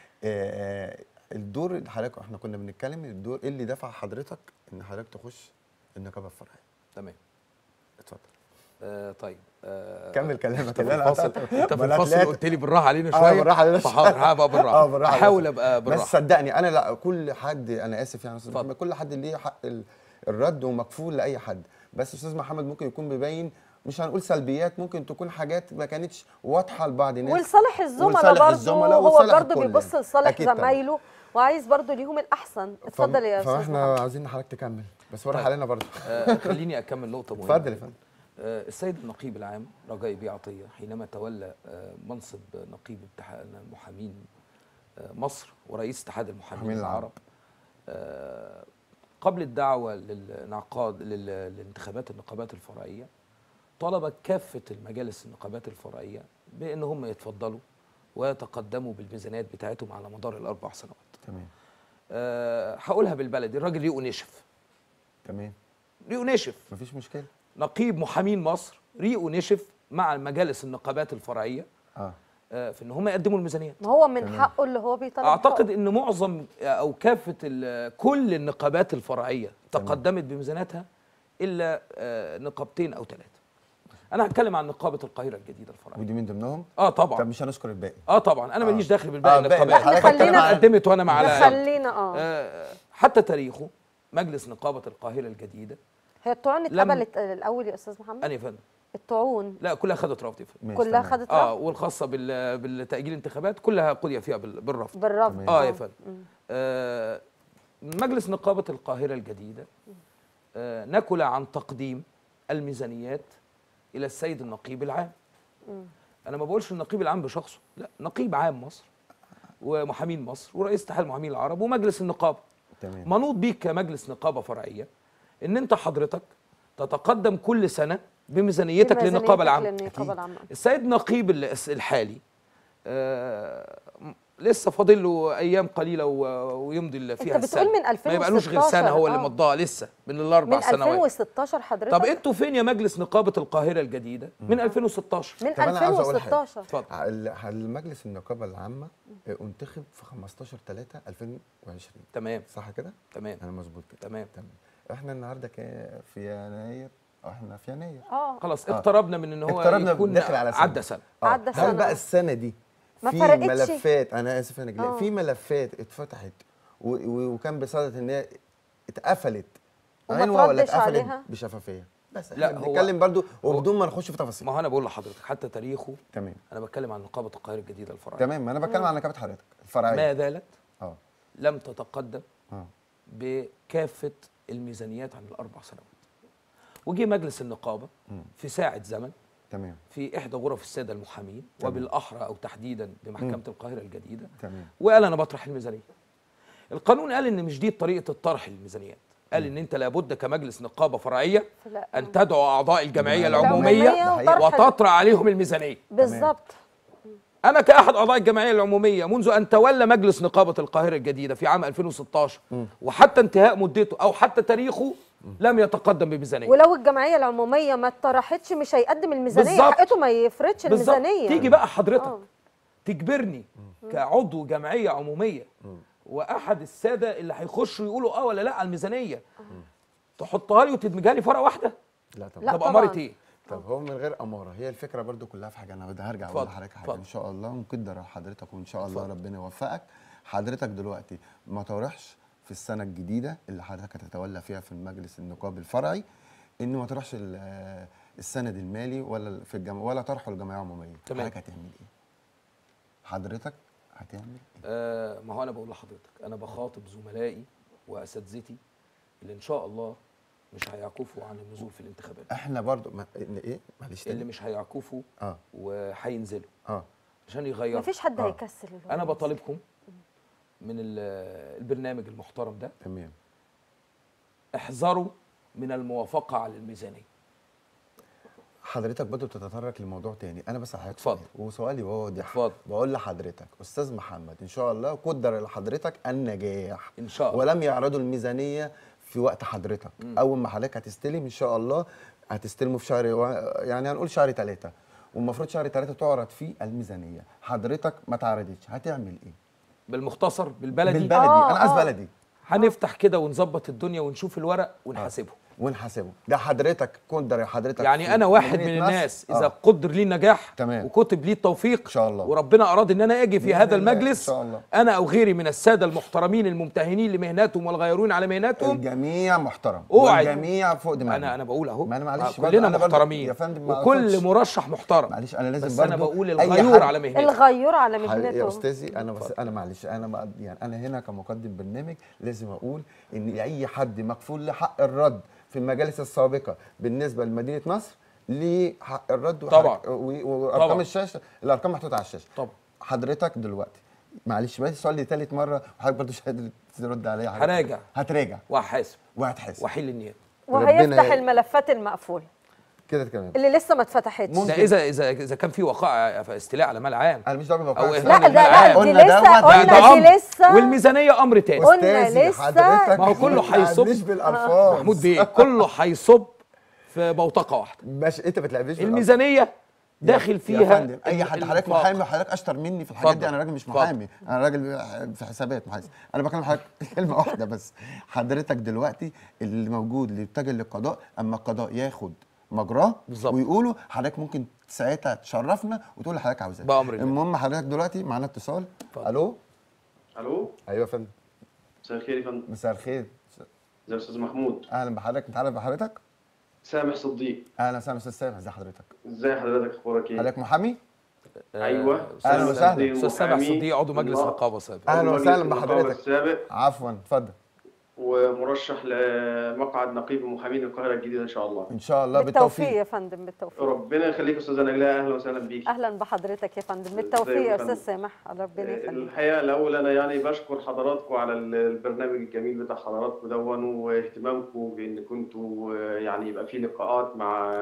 آه، آه، الدور اللي حضرتك احنا كنا بنتكلم الدور ايه اللي دفع حضرتك ان حضرتك تخش النقابه الفرعيه تمام اتفضل آه طيب آه كمل كلامك انت في اللي أنا الفاصل قطعته. انت في ما أنا الفاصل طلعت- قلت لي بالراحه علينا اه شويه بالراحه علينا فحاضر هبقى بالراحه اه بالراحه احاول علينا. ابقى بس بالراحه صدقني انا لا كل حد انا اسف يعني يا استاذ اتفضل. محمد كل حد ليه حق ال- الرد ومكفول لاي حد بس استاذ محمد ممكن يكون بيبين مش هنقول سلبيات ممكن تكون حاجات ما كانتش واضحه لبعض الناس ولصالح الزملاء ولصالح برضه الزملاء هو ولصالح برضه الكل بيبص يعني. لصالح أكيد طبعاً. زمايله وعايز برضه ليهم الاحسن اتفضل يا استاذ فاحنا محمد عاوزين حضرتك تكمل بس وراح طيب. علينا برضه آه خليني اكمل نقطه مهمه اتفضل يا جداً. فندم آه، السيد النقيب العام رجاء بيه عطيه حينما تولى آه، منصب نقيب اتحاد المحامين آه، مصر ورئيس اتحاد المحامين المحامين العرب. العرب آه، قبل الدعوه للانعقاد لل- للانتخابات النقابات الفرعيه طلب كافه المجالس النقابات الفرعيه بان هم يتفضلوا ويتقدموا بالميزانيات بتاعتهم على مدار الاربع سنوات. تمام أه هقولها بالبلدي الراجل ريقه نشف تمام ريقه نشف مفيش مشكله نقيب محامين مصر ريقه نشف مع مجالس النقابات الفرعيه اه آه، في ان هم يقدموا الميزانيات ما هو من تمام. حقه اللي هو بيطلب اعتقد حقه. ان معظم او كافه ال- كل النقابات الفرعيه تمام. تقدمت بميزاناتها الا آه، نقابتين او ثلاثه انا هتكلم عن نقابه القاهره الجديده الفرعيه ودي من ضمنهم اه طب طبعا مش هنذكر الباقي اه طبعا انا آه. ماليش داخل بالباقي آه، باقي- النقابات باقي. حضرتك حتى انا خلينا- قدمت وانا مع العيال. خلينا اه آه، حتى تاريخه مجلس نقابه القاهره الجديده هي الطعون لم- اتقبلت الاول يا استاذ محمد انا يا فندم الطعون لا كلها خدت رفض يا فندم ماشي، كلها تمام. خدت اه رفض والخاصه بال- بالتاجيل الانتخابات كلها قضي فيها بال- بالرفض بالرفض تمام. اه يا فندم آه مجلس نقابه القاهره الجديده آه نكل عن تقديم الميزانيات الى السيد النقيب العام انا ما بقولش النقيب العام بشخصه لا نقيب عام مصر ومحامين مصر ورئيس اتحاد المحامين العرب ومجلس النقابه تمام منوط بيك كمجلس نقابه فرعيه ان انت حضرتك تتقدم كل سنه بميزانيتك للنقابه بميزانيتك العامه للنقابه العامه السيد نقيب ال- الحالي آه م- لسه فاضل له ايام قليله و- ويمضي ال- فيها انت بتقول السنة. من ما يبقالوش غير سنه 2016 هو اللي آه. مضاها لسه من الاربع من سنوات 2016 حضرتك طب انتوا فين يا مجلس نقابه القاهره الجديده من 2016 من طب أنا عاوز أقول حاجة. 2016 اتفضل ال- المجلس النقابه العامه آه، انتخب في 15 3 2020 تمام صح كده؟ تمام انا مظبوط كده تمام تمام احنا النهارده كا- في يناير احنا في يناير اه خلاص آه. اقتربنا من ان هو اقتربنا يكون داخل على سنة. عدى سنه آه، عدى سنة. هل بقى السنه دي ما في فرقتش. ملفات انا اسف انا آه. جاي في ملفات اتفتحت و- و- وكان بصدد ان هي اتقفلت وما عنوة ولا تردش اتقفلت عليها؟ بشفافيه بس لا، لا هو- بنتكلم برضو وبدون ما نخش في تفاصيل ما هو انا بقول لحضرتك حتى تاريخه تمام انا بتكلم عن نقابه القاهره الجديده الفرعيه تمام انا بتكلم عن نقابه حضرتك الفرعيه ما زالت اه لم تتقدم اه بكافه الميزانيات عن الاربع سنوات وجي مجلس النقابه في ساعه زمن تمام في احدى غرف الساده المحامين تمام. وبالاحرى او تحديدا بمحكمه القاهره الجديده تمام وقال انا بطرح الميزانيه القانون قال ان مش دي طريقه الطرح للميزانيات قال ان انت لابد كمجلس نقابه فرعيه لا. ان تدعو اعضاء الجمعيه العمومية. العموميه العمومية وطرح- وتطرح عليهم الميزانيه بالظبط انا كاحد اعضاء الجمعيه العموميه منذ ان تولى مجلس نقابه القاهره الجديده في عام 2016 وحتى انتهاء مدته او حتى تاريخه لم يتقدم بميزانيه ولو الجمعيه العموميه ما اتطرحتش مش هيقدم الميزانيه بالظبط. حقته ما يفرضش بالظبط الميزانيه تيجي بقى حضرتك آه. تجبرني كعضو جمعيه عموميه واحد الساده اللي هيخشوا يقولوا اه ولا لا على الميزانيه تحطها لي وتدمجها لي في ورقه واحده لا طبعا لا طب طبعاً. اماره ايه طب هو من غير اماره هي الفكره برضو كلها في حاجه انا بدي هرجع اقول اتفضل، لحضرتك حاجه اتفضل. ان شاء الله ونقدر حضرتك وان شاء الله اتفضل. ربنا يوفقك حضرتك دلوقتي ما تروحش في السنه الجديده اللي حضرتك هتتولى فيها في المجلس النقابي الفرعي ان ما تروحش ال- آه، السند المالي ولا في الجامعه ولا طرحه الجمعيه العموميه تمام. حضرتك هتعمل ايه حضرتك هتعمل ايه آه ما هو انا بقول لحضرتك انا بخاطب زملائي واساتذتي اللي ان شاء الله مش هيعكفوا عن النزول في الانتخابات احنا برضو ما إن ايه معلش اللي تاني مش هيعكفوا اه وهينزلوا اه عشان يغيروا ما فيش حد آه. هيكسل الوضع. انا بطالبكم من ال- البرنامج المحترم ده تمام احذروا من الموافقه على الميزانيه حضرتك برضه بتتطرق لموضوع تاني انا بس حضرتك اتفضل. سؤال، وسؤالي واضح اتفضل. بقول لحضرتك استاذ محمد ان شاء الله قدر لحضرتك النجاح ان شاء الله ولم يعرضوا الميزانيه في وقت حضرتك اول ما حضرتك هتستلم ان شاء الله هتستلمه في شهر و... يعني هنقول شهر ثلاثة والمفروض شهر ثلاثة تعرض فيه الميزانيه حضرتك ما تعرضتش هتعمل ايه بالمختصر بالبلدي بالبلدي آه، انا عايز آه. بلدي هنفتح كده ونظبط الدنيا ونشوف الورق ونحاسبه ونحاسبه ده حضرتك قدر حضرتك يعني في انا واحد من مدينة نصر. الناس اذا آه. قدر لي النجاح تمام. وكتب لي التوفيق إن شاء الله. وربنا اراد ان انا اجي في بإذن هذا الله. المجلس إن شاء الله. انا او غيري من الساده المحترمين الممتهنين لمهناتهم والغيرون على مهناتهم الجميع محترم اوعي. والجميع فوق دماغنا انا انا بقول اهو ما انا معلش آه، برضه كلنا أنا برضه محترمين يا فندم ما وكل أقصدش. مرشح محترم معلش انا لازم بس برضه انا بقول أي الغيور حد- على مهنته الغيور على حي- يا مهنته استاذي انا بس انا معلش انا ما يعني انا هنا كمقدم برنامج لازم اقول ان اي حد مكفول له حق الرد في المجالس السابقه بالنسبه لمدينه نصر ليه حق الرد وحق- طبعا. و- وارقام طبعا. الشاشه الارقام محطوطه على الشاشه طبعا. حضرتك دلوقتي معلش بس السؤال لي ثالث مره وحضرتك برضه مش قادر ترد عليا حضرتك. هراجع. هتراجع وهحاسب وهتحاسب واحل النيات وهيفتح ربنا ي- الملفات المقفوله كده كمان اللي لسه ما اتفتحتش ممكن. ده اذا اذا اذا كان في وقائع استيلاء على مال عام انا مش دعوه أو بوقائع إهمال لا السنة. ده لا عام. دي قلنا لسه دوت قلنا ده دي أمر. لسه والميزانيه امر تاني قلنا أستاذي، لسه- حضرتك ما هو كله ما هيصب. تلعبنيش بالالفاظ محمود بيه كله هيصب في بوتقه واحده ماشي انت بتلعبنيش بالألفاظ. الميزانيه داخل يا فيها فندم اي حد حضرتك الإنفاق. محامي وحضرتك اشطر مني في الحاجات دي اتفضل. انا راجل مش اتفضل. محامي انا راجل في حسابات محاسب انا بكلم حضرتك كلمه واحده بس حضرتك دلوقتي اللي موجود اللي يتجه للقضاء اما القضاء ياخد مجراه بالظبط. ويقولوا حضرتك ممكن ساعتها تشرفنا وتقول اللي حضرتك عاوزاه بأمر الله. المهم حضرتك دلوقتي معانا اتصال اتفضل. الو الو ايوه يا فندم مساء الخير يا فندم مساء الخير ازيك يا استاذ محمود اهلا بحضرتك متعرف بحضرتك سامح صديق اهلا وسهلا استاذ سامح ازي حضرتك ازاي حضرتك اخبارك ايه حضرتك محامي ايوه أهلا سامح وسهلا. صديق استاذ سامح محامي صديق عضو مجلس النقابة- نقابه سابق أهلا عضو وسهلا مجلس النقابة بحضرتك. السابق عفوا اتفضل ومرشح لمقعد نقيب محامين القاهره الجديده ان شاء الله ان شاء الله بالتوفيق بالتوفيق يا فندم بالتوفيق ربنا يخليك يا استاذه نجلاء اهلا وسهلا بيك اهلا بحضرتك يا فندم بالتوفيق ازيك يا يا استاذ فندم؟ سامح ربنا يخليك الحقيقه الاول انا يعني بشكر حضراتكم على البرنامج الجميل بتاع حضراتكم دون واهتمامكم بان كنتوا آه، يعني يبقى في لقاءات مع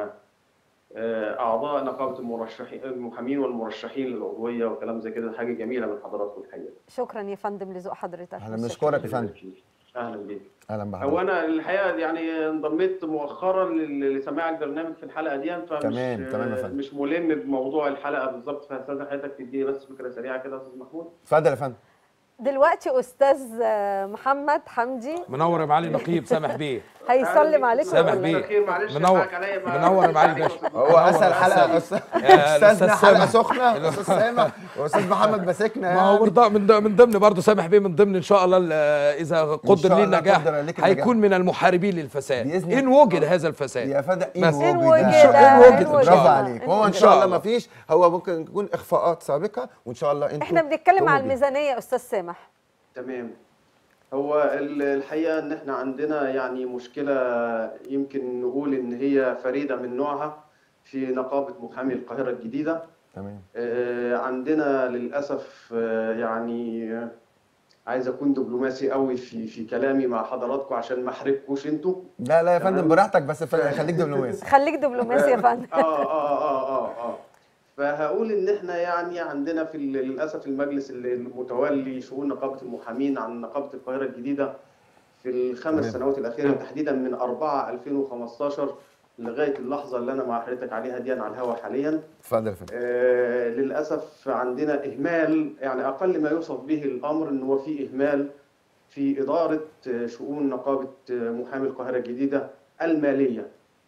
آه، اعضاء نقابه المرشحين المحامين والمرشحين للعضويه وكلام زي كده حاجه جميله من حضراتكم الحقيقه شكرا يا فندم لذوق حضرتك احنا متشكرة. بنشكرك يا فندم اهلا بيك اهلا هو بحضرتك انا الحقيقه يعني انضميت مؤخرا لل- لسماع البرنامج في الحلقه دي فمش تمام، تمام يا فندم. مش ملم بموضوع الحلقه بالظبط فاستاذن حضرتك تديني بس فكره سريعه كده يا استاذ محمود اتفضل يا فندم دلوقتي استاذ آه، محمد حمدي منور يا معالي نقيب سامح بيه هيسلم عليكم سامح ولا بيه. لا؟ خير معلش منور. حقك عليا ما- منور يا معالي باشا. هو اسهل حلقه أستاذ- يا استاذنا الأستاذ حلقه سامح. سخنه استاذ سامح واستاذ محمد ماسكنا ما هو يعني. برضه من ضمن- من ضمن برضه سامح بيه من ضمن ان شاء الله ال- اذا قدر شاء لي الله النجاح قدر لك النجاح. هيكون من المحاربين للفساد بإذن ان الله. وجد هذا الفساد يا فندم بس. ايه إن وجد وجد، إن شاء- إن وجد، إن شاء برافو الله. عليك هو ان إن شاء شاء الله الله. ما فيش هو ممكن يكون اخفاءات سابقه وان شاء الله انتوا احنا بنتكلم على تقوموا بيها. الميزانيه يا استاذ سامح تمام هو ال- الحقيقة إن إحنا عندنا يعني مشكلة يمكن نقول إن هي فريدة من نوعها في نقابة محامي القاهرة الجديدة تمام آه، عندنا للأسف آه، يعني آه، عايز أكون دبلوماسي قوي في في كلامي مع حضراتكم عشان ما أحرجكوش أنتوا لا لا يا فندم تمام. براحتك بس ف- خليك دبلوماسي خليك دبلوماسي يا فندم اه اه اه اه اه فهقول ان احنا يعني عندنا في ال- للاسف المجلس اللي- المتولي شؤون نقابه المحامين عن نقابه القاهره الجديده في الخمس تمام. سنوات الاخيره تحديدا من 4 2015 لغايه اللحظه اللي انا مع حضرتك عليها دي على الهوا حاليا اتفضل يا فندم آه، للاسف عندنا اهمال يعني اقل ما يوصف به الامر ان هو في اهمال في اداره آه، شؤون نقابه آه، محامي القاهره الجديده الماليه.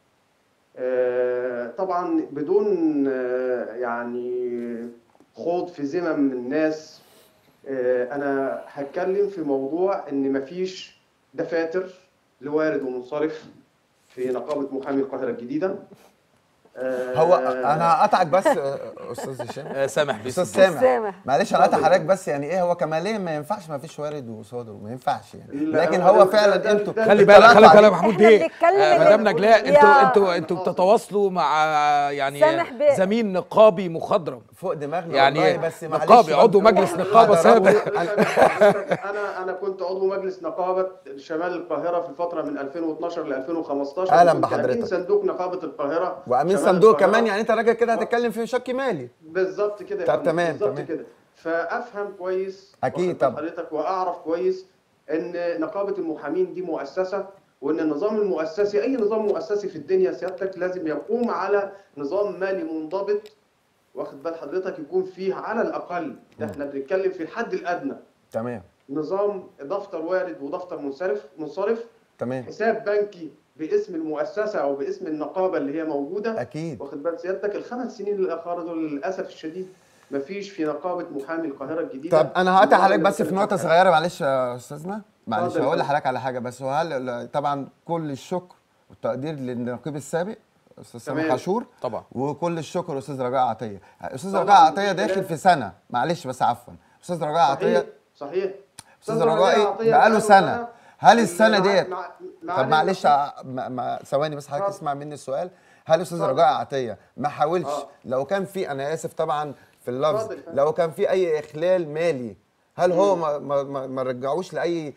آه، طبعا بدون آه، يعني خوض في ذمم الناس آه، انا هتكلم في موضوع ان مفيش دفاتر لوارد ومنصرف في نقابه محامي القاهره الجديده. آه، هو انا هقطعك بس آه، استاذ هشام آه، سامح بيه استاذ اتفضل. سامح سامح. معلش انا قطع حضرتك بس يعني ايه هو كماليا ما ينفعش ما فيش وارد وصادر ما ينفعش يعني لا، لكن هو هو ده- فعلا ده- انتوا ده- خلي بالك خلي بالك يا محمود إحنا بيه بنتكلم آه، إن- مدام نجلاء يا- انتوا انتوا انتوا بتتواصلوا مع آه، يعني سامح بيه. زميل نقابي مخضرم فوق دماغنا يعني والله بس معلش نقابي عضو برضه مجلس نقابه حضراتكم- سابق انا انا كنت عضو مجلس نقابه شمال القاهره في الفتره من 2012 ل 2015 أهلاً وكنت بحضرتك. امين صندوق نقابه القاهره وامين شمال صندوق القاهرة. كمان يعني انت راجل كده هتتكلم في شك مالي بالظبط كده يا طب فندم، تمام، بالظبط تمام. كده فافهم كويس أكيد واخد طبعا. حضرتك واعرف كويس ان نقابه المحامين دي مؤسسه وان النظام المؤسسي اي نظام مؤسسي في الدنيا سيادتك لازم يقوم على نظام مالي منضبط واخد بال حضرتك يكون فيه على الاقل ده احنا بنتكلم في الحد الادنى تمام نظام دفتر وارد ودفتر منصرف منصرف تمام حساب بنكي باسم المؤسسه او باسم النقابه اللي هي موجوده اكيد واخد بال سيادتك الخمس سنين الاخر دول للاسف الشديد مفيش في نقابه محامي القاهره الجديده طب انا هقطع نوع حضرتك من بس في نقطه الحاجات. صغيره معلش يا استاذنا معلش اتفضل. هقول لحضرتك على حاجه بس وهل طبعا كل الشكر والتقدير للنقيب السابق استاذ سامح تمام. عاشور طبعا وكل الشكر استاذ رجاء عطيه استاذ طبعاً، رجاء عطيه مفيش داخل كلام. في سنه معلش بس عفوا استاذ رجاء عطيه صحيح صحيح استاذ رجائي بقاله سنه هل السنه ديت طب معلش ع- ما- ما- ثواني بس حضرتك اتفضل. اسمع مني السؤال هل استاذ اتفضل. رجاء عطيه ما حاولش اه. لو كان في انا اسف طبعا في اللفظ اتفضل يا فندم. لو كان في اي اخلال مالي هل هو ما ما ما, ما رجعوش لاي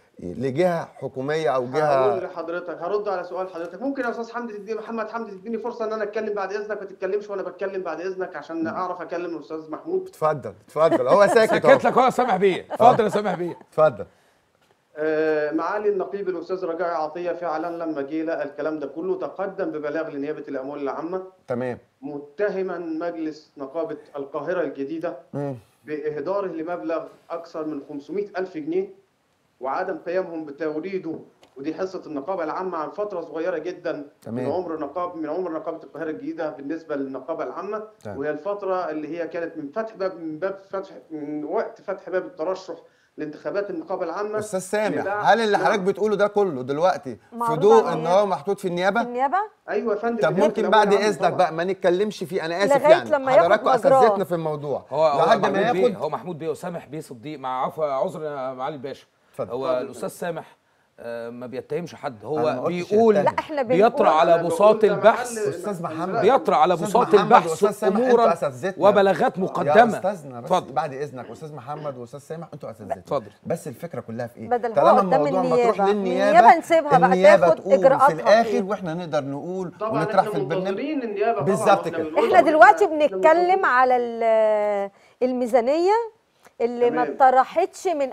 لجهه حكوميه او هقول جهه لحضرتك هرد على سؤال حضرتك ممكن يا استاذ حمدي تديني محمد حمدي تديني فرصه ان انا اتكلم بعد اذنك ما تتكلمش وانا بتكلم بعد اذنك عشان اعرف اكلم الاستاذ محمود اتفضل اتفضل هو ساكت سكت اهو لك هو سامح بيه اتفضل يا سامح بيه اتفضل آه، معالي النقيب الاستاذ رجاء عطيه فعلا لما جه لقى الكلام ده كله تقدم ببلاغ لنيابه الاموال العامه تمام متهما مجلس نقابه القاهره الجديده مم. باهداره لمبلغ اكثر من 500 الف جنيه وعدم قيامهم بتوريده ودي حصه النقابه العامه عن فتره صغيره جدا تمام. من عمر نقاب من عمر نقابه القاهره الجديده بالنسبه للنقابه العامه تمام. وهي الفتره اللي هي كانت من فتح باب من باب فتح من وقت فتح باب الترشح لانتخابات النقابه العامه استاذ سامح لبعد- هل اللي نعم. حضرتك بتقوله ده كله دلوقتي في معروض ضوء على ان النيابة. هو محطوط في النيابه النيابه ايوه يا فندم طب نيابة ممكن الأموال بعد العامة اذنك طبعاً. بقى ما نتكلمش فيه انا اسف لغاية يعني لما ياخد حضرتك مجراه. اساتذتنا في الموضوع هو هو لحد ما محمود بيه ياخد هو محمود بيه وسامح بيه صديق مع عفو عذر يا معالي الباشا اتفضل. هو اتفضل. الاستاذ سامح آه، ما بيتهمش حد أنا ما هو قلتش بيقول يتهم. لا، إحنا بنقول- بيطرح على أنا بقول بساط ده البحث محل- أستاذ محمد. بيطرح على أستاذ بساط محمد البحث وأستاذ سامح، امورا أنتوا أساتذتنا. وبلاغات يا مقدمه استاذنا بس اتفضل. بعد اذنك استاذ محمد واستاذ سامح انتوا اساتذتنا اتفضل. بس الفكره كلها في ايه بدل هو طالما قدام الموضوع النيابة. مطروح من للنيابه النيابة نسيبها بقى النيابه تاخد تقول في إجراءاتها الاخر فيه. واحنا نقدر نقول طبعا ونطرح احنا في البرنامج منتظرين النيابه طبعا بالظبط وإحنا كده. بنقول احنا لهم دلوقتي إحنا بنتكلم منتظرين. على ال- الميزانيه اللي ما تمام. اتطرحتش من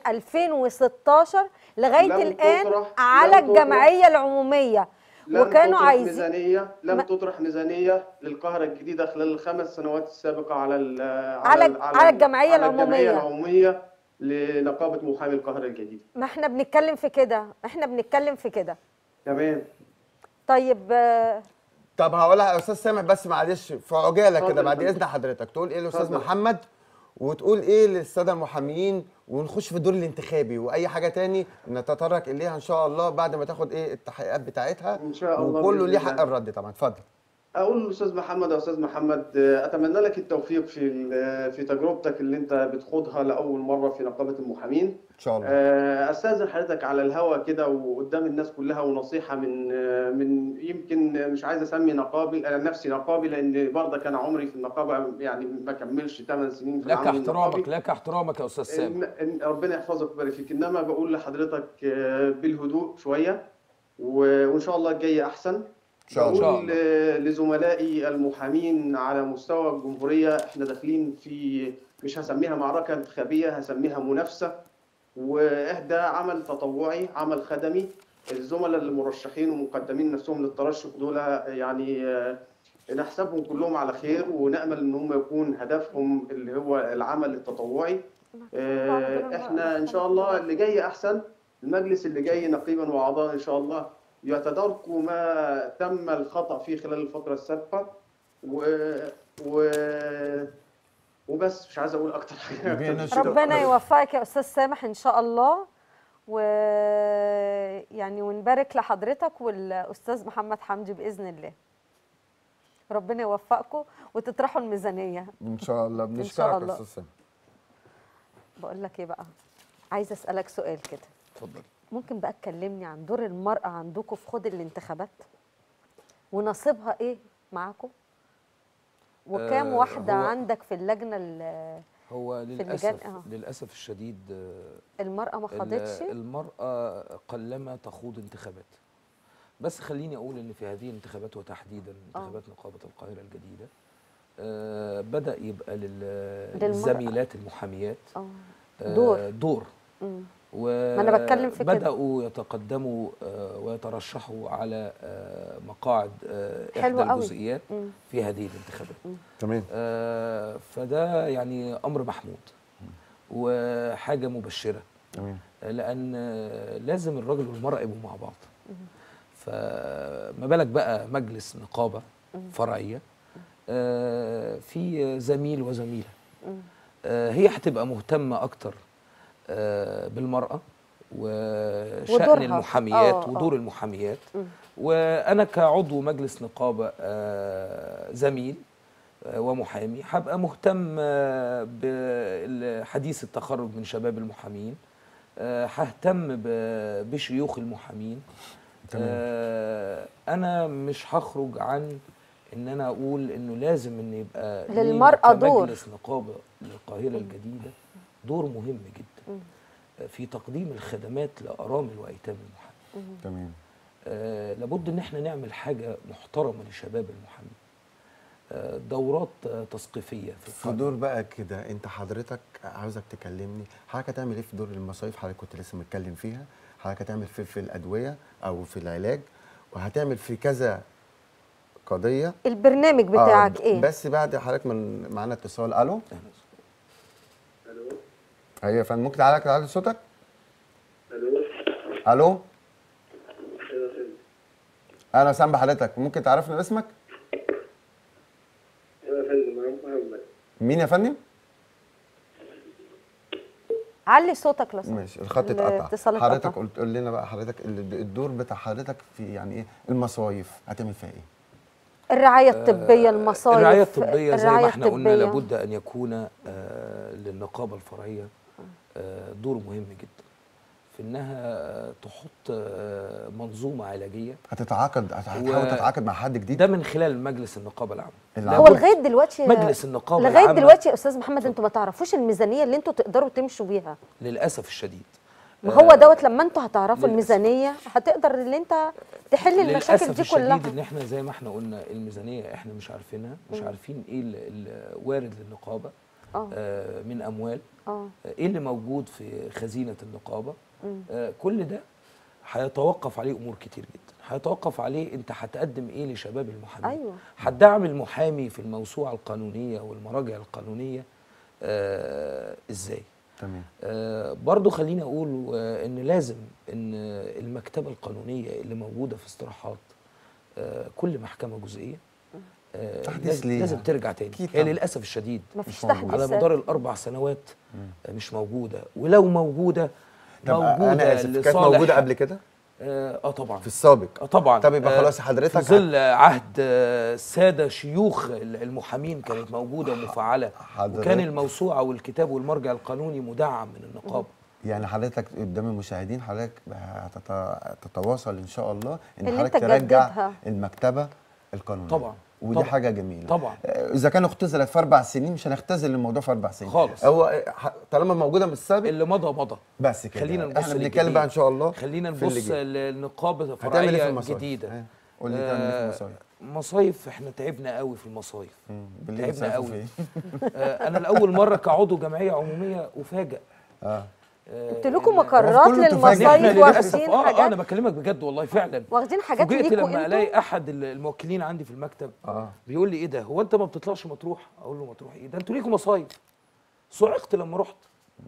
2016 لغايه لم الان تطرح- على لم تطرح. الجمعيه العموميه لم وكانوا تطرح عايزين ميزانيه لم ما- تطرح ميزانيه للقاهره الجديده خلال الخمس سنوات السابقه على ال على- ال- على الجمعية على الجمعيه العمومية. العموميه لنقابه محامي القاهره الجديده ما احنا بنتكلم في كده احنا بنتكلم في كده تمام طيب آه، طب هقولها يا استاذ سامح بس معلش في عجاله كده اتفضل بعد يا فندم. اذن حضرتك تقول ايه للاستاذ اتفضل. محمد وتقول ايه للساده المحامين ونخش في الدور الانتخابي واي حاجه تاني نتطرق اليها ان شاء الله بعد ما تاخد ايه التحقيقات بتاعتها إن شاء الله وكله بإذن ليه الله. حق الرد طبعا اتفضل اقول للاستاذ محمد يا استاذ محمد آه، اتمنى لك التوفيق في ال- في تجربتك اللي انت بتخوضها لاول مره في نقابه المحامين ان شاء الله آه، استاذن حضرتك على الهوا كده وقدام الناس كلها ونصيحه من آه، من يمكن مش عايز اسمي نقابي انا نفسي نقابي لان برضك انا عمري في النقابه يعني ما كملش 8 سنين في لك العمل احترامك النقابي. لك احترامك يا استاذ سامح إن إن ربنا يحفظك ويبارك فيك انما بقول لحضرتك آه، بالهدوء شويه و- وان شاء الله الجاي احسن ان شاء الله بقول آه، لزملائي المحامين على مستوى الجمهوريه احنا داخلين في مش هسميها معركه انتخابيه هسميها منافسه واحدى عمل تطوعي عمل خدمي الزملاء المرشحين ومقدمين نفسهم للترشح دول يعني آه، نحسبهم كلهم على خير ونامل ان هم يكون هدفهم اللي هو العمل التطوعي آه، احنا ان شاء الله اللي جاي احسن المجلس اللي جاي نقيبا واعضاء ان شاء الله يتداركوا ما تم الخطا فيه خلال الفتره السابقه و... و... وبس مش عايز اقول اكتر حاجه ربنا ربنا يوفقك يا استاذ سامح ان شاء الله و يعني ونبارك لحضرتك والاستاذ محمد حمدي باذن الله ربنا يوفقكم وتطرحوا الميزانيه ان شاء الله شاء بنشكرك يا الله. استاذ سامح بقول لك ايه بقى عايزه اسالك سؤال كده اتفضل ممكن بقى تكلمني عن دور المرأة عندكم في خوض الانتخابات ونصيبها ايه معاكم وكام آه، واحدة هو- عندك في اللجنة ال- هو اللجان، للاسف آه. للاسف الشديد آه، المرأة ما ال- خاضتش المرأة قلما تخوض انتخابات بس خليني أقول إن في هذه الانتخابات وتحديدا انتخابات نقابة القاهرة الجديدة آه بدأ يبقى لل- للمرأة. للزميلات المحاميات اه آه دور. دور مم. و ما أنا بتكلم في كده. بدأوا يتقدموا آه، ويترشحوا على آه، مقاعد آه، حلو إحدى قوي. الجزئيات مم. في هذه الانتخابات تمام آه، فده يعني أمر محمود وحاجة مبشرة تمام لان لازم الراجل والمراه يبقوا مع بعض فما بالك بقى مجلس نقابه فرعيه آه، في زميل وزميله آه، هي هتبقى مهتمه اكتر آه، بالمراه وشأن ودورها. المحاميات آه، آه. ودور المحاميات وانا كعضو مجلس نقابه آه، زميل آه، ومحامي هبقى مهتم آه، بحديث التخرج من شباب المحامين آه، ههتم ب- بشيوخ المحامين تمام. آه، انا مش هخرج عن ان انا اقول انه لازم ان يبقى لينا للمرأة دور. كمجلس نقابه للقاهره الجديده دور مهم جدا آه، في تقديم الخدمات لارامل وايتام المحامين تمام آه، لابد ان احنا نعمل حاجه محترمه لشباب المحامين آه، دورات آه، تثقيفيه في في القانون دور بقى كده انت حضرتك عاوزك تكلمني حضرتك هتعمل ايه في دور المصايف حضرتك كنت لسه متكلم فيها حضرتك هتعمل في في الادويه او في العلاج وهتعمل في كذا قضيه البرنامج بتاعك آه، ايه بس بعد حضرتك من معانا اتصال الو الو ايوه يا فندم ممكن تعالى تعالى صوتك الو الو ايوه يا فندم اهلا وسهلا بحضرتك ممكن تعرفنا اسمك ايوه يا فندم معاك محمد مين يا فندم علي صوتك لو سمحت. ماشي الخط اتقطع الاتصال حضرتك اتقطع. قلت قول لنا بقى حضرتك ال- الدور بتاع حضرتك في يعني ايه المصايف هتعمل فيها ايه الرعايه الطبيه المصايف الرعايه الطبيه زي ما الرعاية احنا قلنا الطبية. لابد ان يكون آه، للنقابه الفرعيه آه، دور مهم جدا في انها آه، تحط آه، منظومه علاجيه هتتعاقد هتحاول و- تتعاقد مع حد جديد ده من خلال مجلس النقابه العامه اللي هو عامل- لغايه دلوقتي مجلس النقابه لغايه العامة دلوقتي يا استاذ محمد انتوا ما تعرفوش الميزانيه اللي انتوا تقدروا تمشوا بيها للاسف الشديد ما هو آه، دوت لما انتوا هتعرفوا للأسف. الميزانيه هتقدر ان انت تحل المشاكل للاسف دي الشديد كلها ان احنا زي ما احنا قلنا الميزانيه احنا مش عارفينها مش عارفين ايه ال- الوارد للنقابه اه آه، من اموال اه ايه اللي موجود في خزينه النقابه آه كل ده هيتوقف عليه امور كتير جدا هيتوقف عليه انت هتقدم ايه لشباب المحامين أيوة. هتدعم المحامي في الموسوعه القانونيه والمراجع القانونيه آه ازاي تمام آه برضو خليني اقول آه ان لازم ان المكتبه القانونيه اللي موجوده في استراحات آه كل محكمه جزئيه آه تحديث لازم, ليها. لازم ترجع تاني أكيد هي طبعاً. للاسف الشديد ما فيش موجود. على تحديثات مدار الاربع سنوات آه، مش موجوده ولو موجوده طب موجوده انا اسف كانت لصالح- موجوده قبل كده اه آه، طبعا في السابق اه طبعا طب يبقى آه، خلاص حضرتك في ظل عهد آه، الساده شيوخ المحامين كانت موجوده ومفعله حضرتك- وكان الموسوعه والكتاب والمرجع القانوني مدعم من النقابه يعني حضرتك قدام المشاهدين حضرتك هتت- تتواصل ان شاء الله ان اللي حضرتك أنت ترجع تجددها. المكتبه القانونيه طبعا، ودي طبعا، حاجه جميله طبعا. آه، اذا كان اختزلت في اربع سنين مش هنختزل الموضوع في اربع سنين خالص. هو آه، ح- طالما موجوده من السابق اللي مضى مضى بس كده خلينا نبص احنا بنتكلم للجديد. بقى ان شاء الله خلينا في اللي نبص جاي. لنقابه هتعمل ايه في فرعيه المصايف؟ جديده آه، قول لي تعمل ايه في آه، المصايف مصايف احنا تعبنا قوي في المصايف مم، بالليل تعبنا بتصيفوا قوي. في ايه؟ آه، انا لاول مره كعضو جمعيه عموميه افاجئ اه آه، قلت لكم إن- مقرات كله تفاجئ. إن احنا للمصايف للاسف واخدين اه آه، انا حاجات بكلمك بجد والله فعلا واخدين حاجات فوجئت ليكوا لما الاقي انتوا احد ال- الموكلين عندي في المكتب اه بيقول لي ايه ده هو انت ما بتطلعش مطروح اقول له مطروح ايه ده انتوا ليكوا مصايف صعقت لما رحت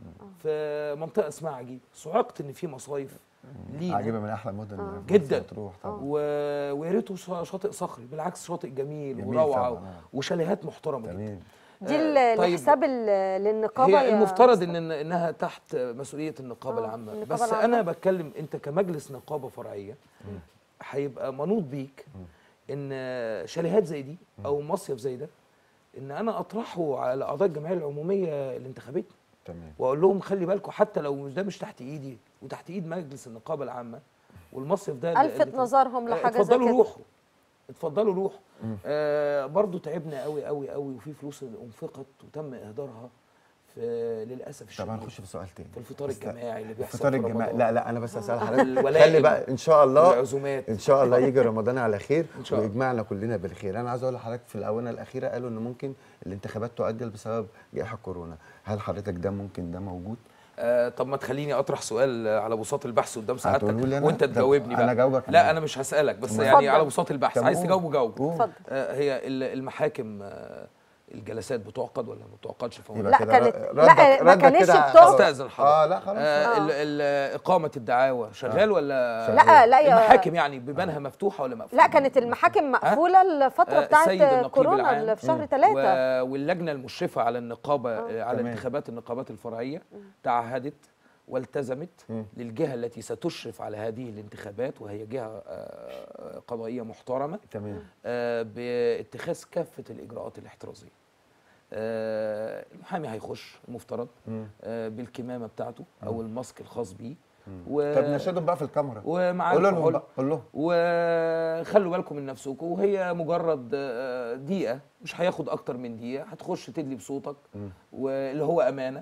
في منطقه اسمها عجيب صعقت ان في مصايف لينا عجيبه من احلى مدن آه. في جدا. مطروح طبعا و... ويا ريته شا- شاطئ صخري بالعكس شاطئ جميل, جميل وروعه طبعاً، آه. وشاليهات محترمه جدا تمام دي آه، ال- طيب، لحساب ال- للنقابه هي يا المفترض أستاذ. ان انها تحت مسؤوليه النقابه آه، العامه النقابة بس العامة. انا بتكلم انت كمجلس نقابه فرعيه هيبقى منوط بيك ان شاليهات زي دي او مصيف زي ده ان انا اطرحه على اعضاء الجمعيه العموميه اللي انتخبتني تمام واقول لهم خلي بالكم حتى لو ده مش تحت ايدي وتحت ايد مجلس النقابه العامه والمصيف ده اللي- الفت اللي- نظرهم آه، لحاجه زي اتفضلوا كده روحوا اتفضلوا روحوا آه برضو تعبنا قوي قوي قوي وفي فلوس انفقت وتم اهدارها في للاسف طب الشديد هنخش في سؤال تاني في الفطار بس لا، الجماعي اللي بيحصل الفطار في الجماعي رمضان. لا لا انا بس اسال حضرتك الولائم خلي بقى ان شاء الله والعزومات ان شاء الله يجي رمضان على خير إن شاء الله. ويجمعنا كلنا بالخير انا عايز اقول لحضرتك في الاونه الاخيره قالوا ان ممكن الانتخابات تؤجل بسبب جائحه كورونا هل حضرتك ده ممكن ده موجود آه طب ما تخليني اطرح سؤال آه، على بساط البحث قدام سعادتك هتقوله لي أنا؟ وانت طب تجاوبني بقى أنا أجاوبك لا أنا. انا مش هسالك بس اتفضل. يعني على بساط البحث طب عايز قول. تجاوب جاوب قول. اتفضل آه هي ال- المحاكم آه الجلسات بتعقد ولا ما بتعقدش في يبقى لا، كده كانت- ردك- لا، ما ردك كانتش كده- بتقف. استاذن حضرتك اه لا خلاص آه ال- ال- اقامه الدعاوى شغال ولا لا لا يا المحاكم يعني بيبانها مفتوحه ولا مقفوله لا كانت المحاكم مقفوله الفتره آه، بتاعت السيد النقيب كورونا العام اللي في شهر و- ثلاثة واللجنه المشرفه على النقابه آه، على تمام. انتخابات النقابات الفرعيه تعهدت والتزمت للجهه التي ستشرف على هذه الانتخابات وهي جهه آه، قضائيه محترمه تمام آه، باتخاذ كافه الاجراءات الاحترازيه آه، المحامي هيخش المفترض آه، بالكمامه بتاعته او الماسك الخاص بيه و... طب نشدهم بقى في الكاميرا ومعاه قول لهم الكحول. بقى قول لهم وخلوا بالكم من نفسكم وهي مجرد آه، دقيقة مش هياخد أكتر من دقيقة هتخش تدلي بصوتك واللي هو أمانة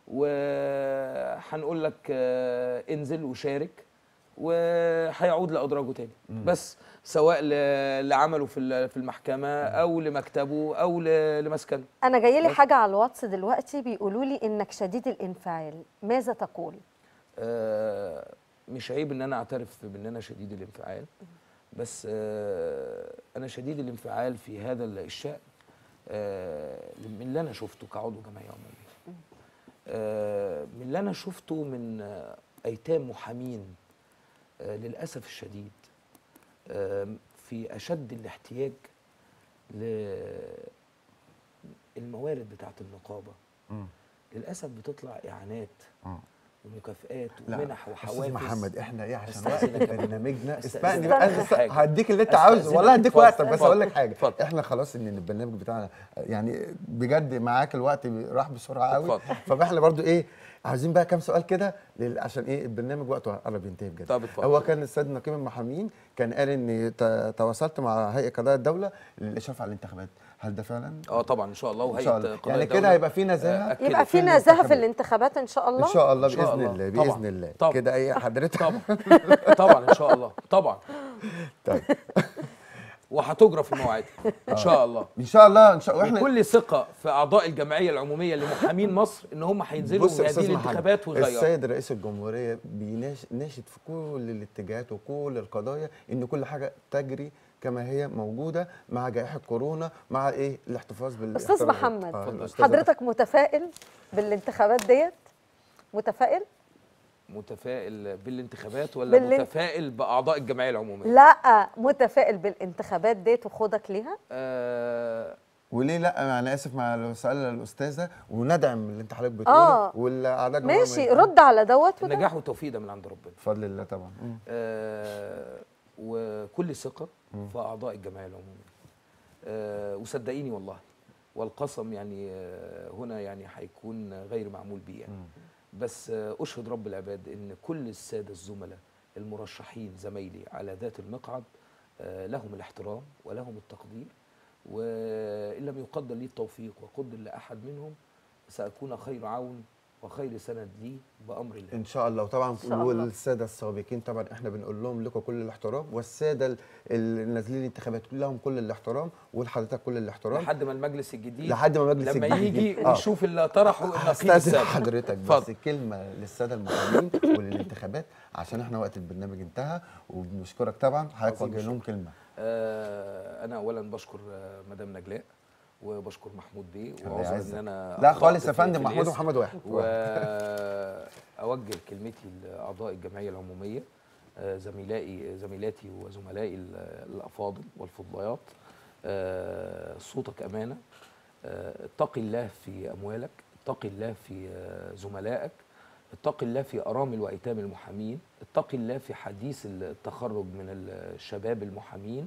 وهنقول لك آه، انزل وشارك وهيعود لأدراجه تاني بس سواء ل- لعمله في ال- في المحكمة أو لمكتبه أو ل- لمسكنه انا جاي لي بس. حاجه على الواتس دلوقتي بيقولوا لي انك شديد الانفعال ماذا تقول آه، مش عيب ان انا اعترف بان انا شديد الانفعال بس آه، انا شديد الانفعال في هذا الشأن آه، من اللي انا شفته كعضو جمعيه عموميه آه، من اللي انا شفته من آه، ايتام محامين آه، للاسف الشديد آه، في اشد الاحتياج للموارد بتاعت النقابه مم. للاسف بتطلع اعانات آه. ومكافئات لا ومنح وحوافز استاذ محمد احنا ايه عشان وقت أستأذنك يا برنامجنا أستأذنك اسمعني في أنا حاجة. هديك اللي انت أستأذنك. عاوزه والله هديك اتفضل. وقتك بس اتفضل. اقول لك حاجه اتفضل. احنا خلاص ان البرنامج بتاعنا يعني بجد معاك الوقت راح بسرعه قوي اتفضل. فاحنا برضو ايه عاوزين بقى كام سؤال كده لل- عشان ايه البرنامج وقته قرب ينتهي بجد طب اتفضل. هو كان السيد نقيب المحامين كان قال ان ت- تواصلت مع هيئه قضاء الدوله للاشراف على الانتخابات هل ده فعلا اه طبعا ان شاء الله ان وهيئه شاء الله قضاء يعني الدولة، كده هيبقى في آه، نزاهه أكدت. يبقى في في نزاهه في الانتخابات. الانتخابات ان شاء الله ان شاء الله إن شاء باذن الله. الله طبعاً. باذن الله طبعاً. كده ايه حضرتك طبعا طبعا ان شاء الله طبعا طيب وهتجرى في مواعيدها ان شاء الله ان شاء الله ان شاء الله واحنا بكل ثقه في اعضاء الجمعيه العموميه لمحامين مصر ان هم هينزلوا بص في يا هذه استاذ الانتخابات محمد ويغيروا السيد رئيس الجمهوريه بيناشد في كل الاتجاهات وكل القضايا ان كل حاجه تجري كما هي موجوده مع جائحه كورونا مع ايه الاحتفاظ بال استاذ محمد الأستاذة حضرتك متفائل بالانتخابات ديت متفائل متفائل بالانتخابات ولا بالان- متفائل باعضاء الجمعيه العموميه لا متفائل بالانتخابات ديت وخوضك ليها آه وليه لا انا اسف مع سؤال الاستاذه وندعم اللي انت حضرتك بتقوله آه. والاعداد ماشي رد على دوت وده النجاح والتوفيق ده من عند ربنا بفضل الله طبعا مم. آه، وكل ثقة في أعضاء الجمعية العمومية آه، وصدقيني والله والقسم يعني آه، هنا يعني هيكون غير معمول بيه يعني بس آه، أشهد رب العباد إن كل السادة الزملاء المرشحين زمايلي على ذات المقعد آه، لهم الاحترام ولهم التقدير وإن لم يقدر لي التوفيق وقدر لأحد منهم سأكون خير عون وخير سند لي بأمر الله ان شاء الله وطبعا شاء الله. والساده السابقين طبعا احنا بنقول لهم لكم كل الاحترام والساده ال- اللي نازلين الانتخابات كلهم كل الاحترام ولحضرتك كل الاحترام لحد ما المجلس الجديد لحد ما مجلس لما الجديد يجي آه. نشوف اللي طرحه النقيب هستاذن السابق حضرتك بس اتفضل. كلمه للساده المحامين وللانتخابات عشان احنا وقت البرنامج انتهى وبنشكرك طبعا حضرتك عظيم وجه لهم كلمه آه انا اولا بشكر آه، مدام نجلاء وبشكر محمود بيه الله واعذر يعزك. ان انا لا أخطأت خالص يا في- فندم في محمود الاسم. ومحمد واحد واوجه كلمتي لاعضاء الجمعيه العموميه آه، زميلائي زميلاتي وزملائي ال- الافاضل والفضليات آه، صوتك امانه آه، اتق الله في اموالك اتق الله في آه، زملائك اتق الله في ارامل وايتام المحامين اتق الله في حديث التخرج من الشباب المحامين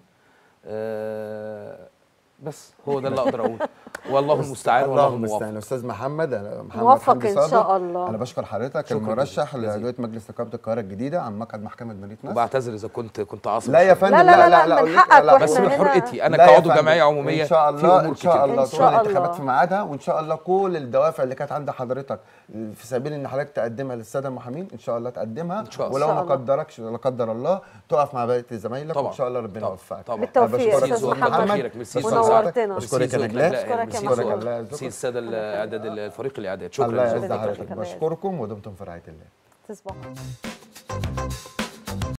آه، بس هو ده اللي اقدر اقوله والله المستعان والله اللهم المستعان الموفق استاذ محمد أنا محمد موفق حمدي إن صادق. شاء الله. انا بشكر حضرتك شكراً المرشح جزيلاً. لعضويه مجلس نقابه القاهره الجديده عن مقعد محكمه مدينه نصر وبعتذر اذا كنت كنت عاصب لا يا شوية. فندم لا، لا، لا، لا، أقول من لك- حقك لا، بس وإحنا من هنا- حرقتي انا لا يا كعضو فندم. جمعيه عموميه ان شاء في الله امور ان شاء كتير. الله إن تكون شاء الانتخابات الله. في ميعادها وان شاء الله كل الدوافع اللي كانت عند حضرتك في سبيل ان حضرتك تقدمها للساده المحامين ان شاء الله تقدمها إن شاء الله. ولو إن ما شاء الله. قدركش لا قدر الله تقف مع بقيه زمايلك طبعا وان شاء الله ربنا طبعا. يوفقك طبعا بالتوفيق يا بشكرك أستاذ أستاذ محمد. خيرك. ميرسي أستاذ سعادتك. ونورتنا. بشكرك يا ميرسي نجلاء زوجك. بشكرك يا سي محمود. الله سؤال يعزكم. سي الساده الاعداد الفريق الاعداد شكرا الله جزيلا. يعز شكراً. حضرتك شكراً. بشكركم ودمتم في رعايه الله تصبحوا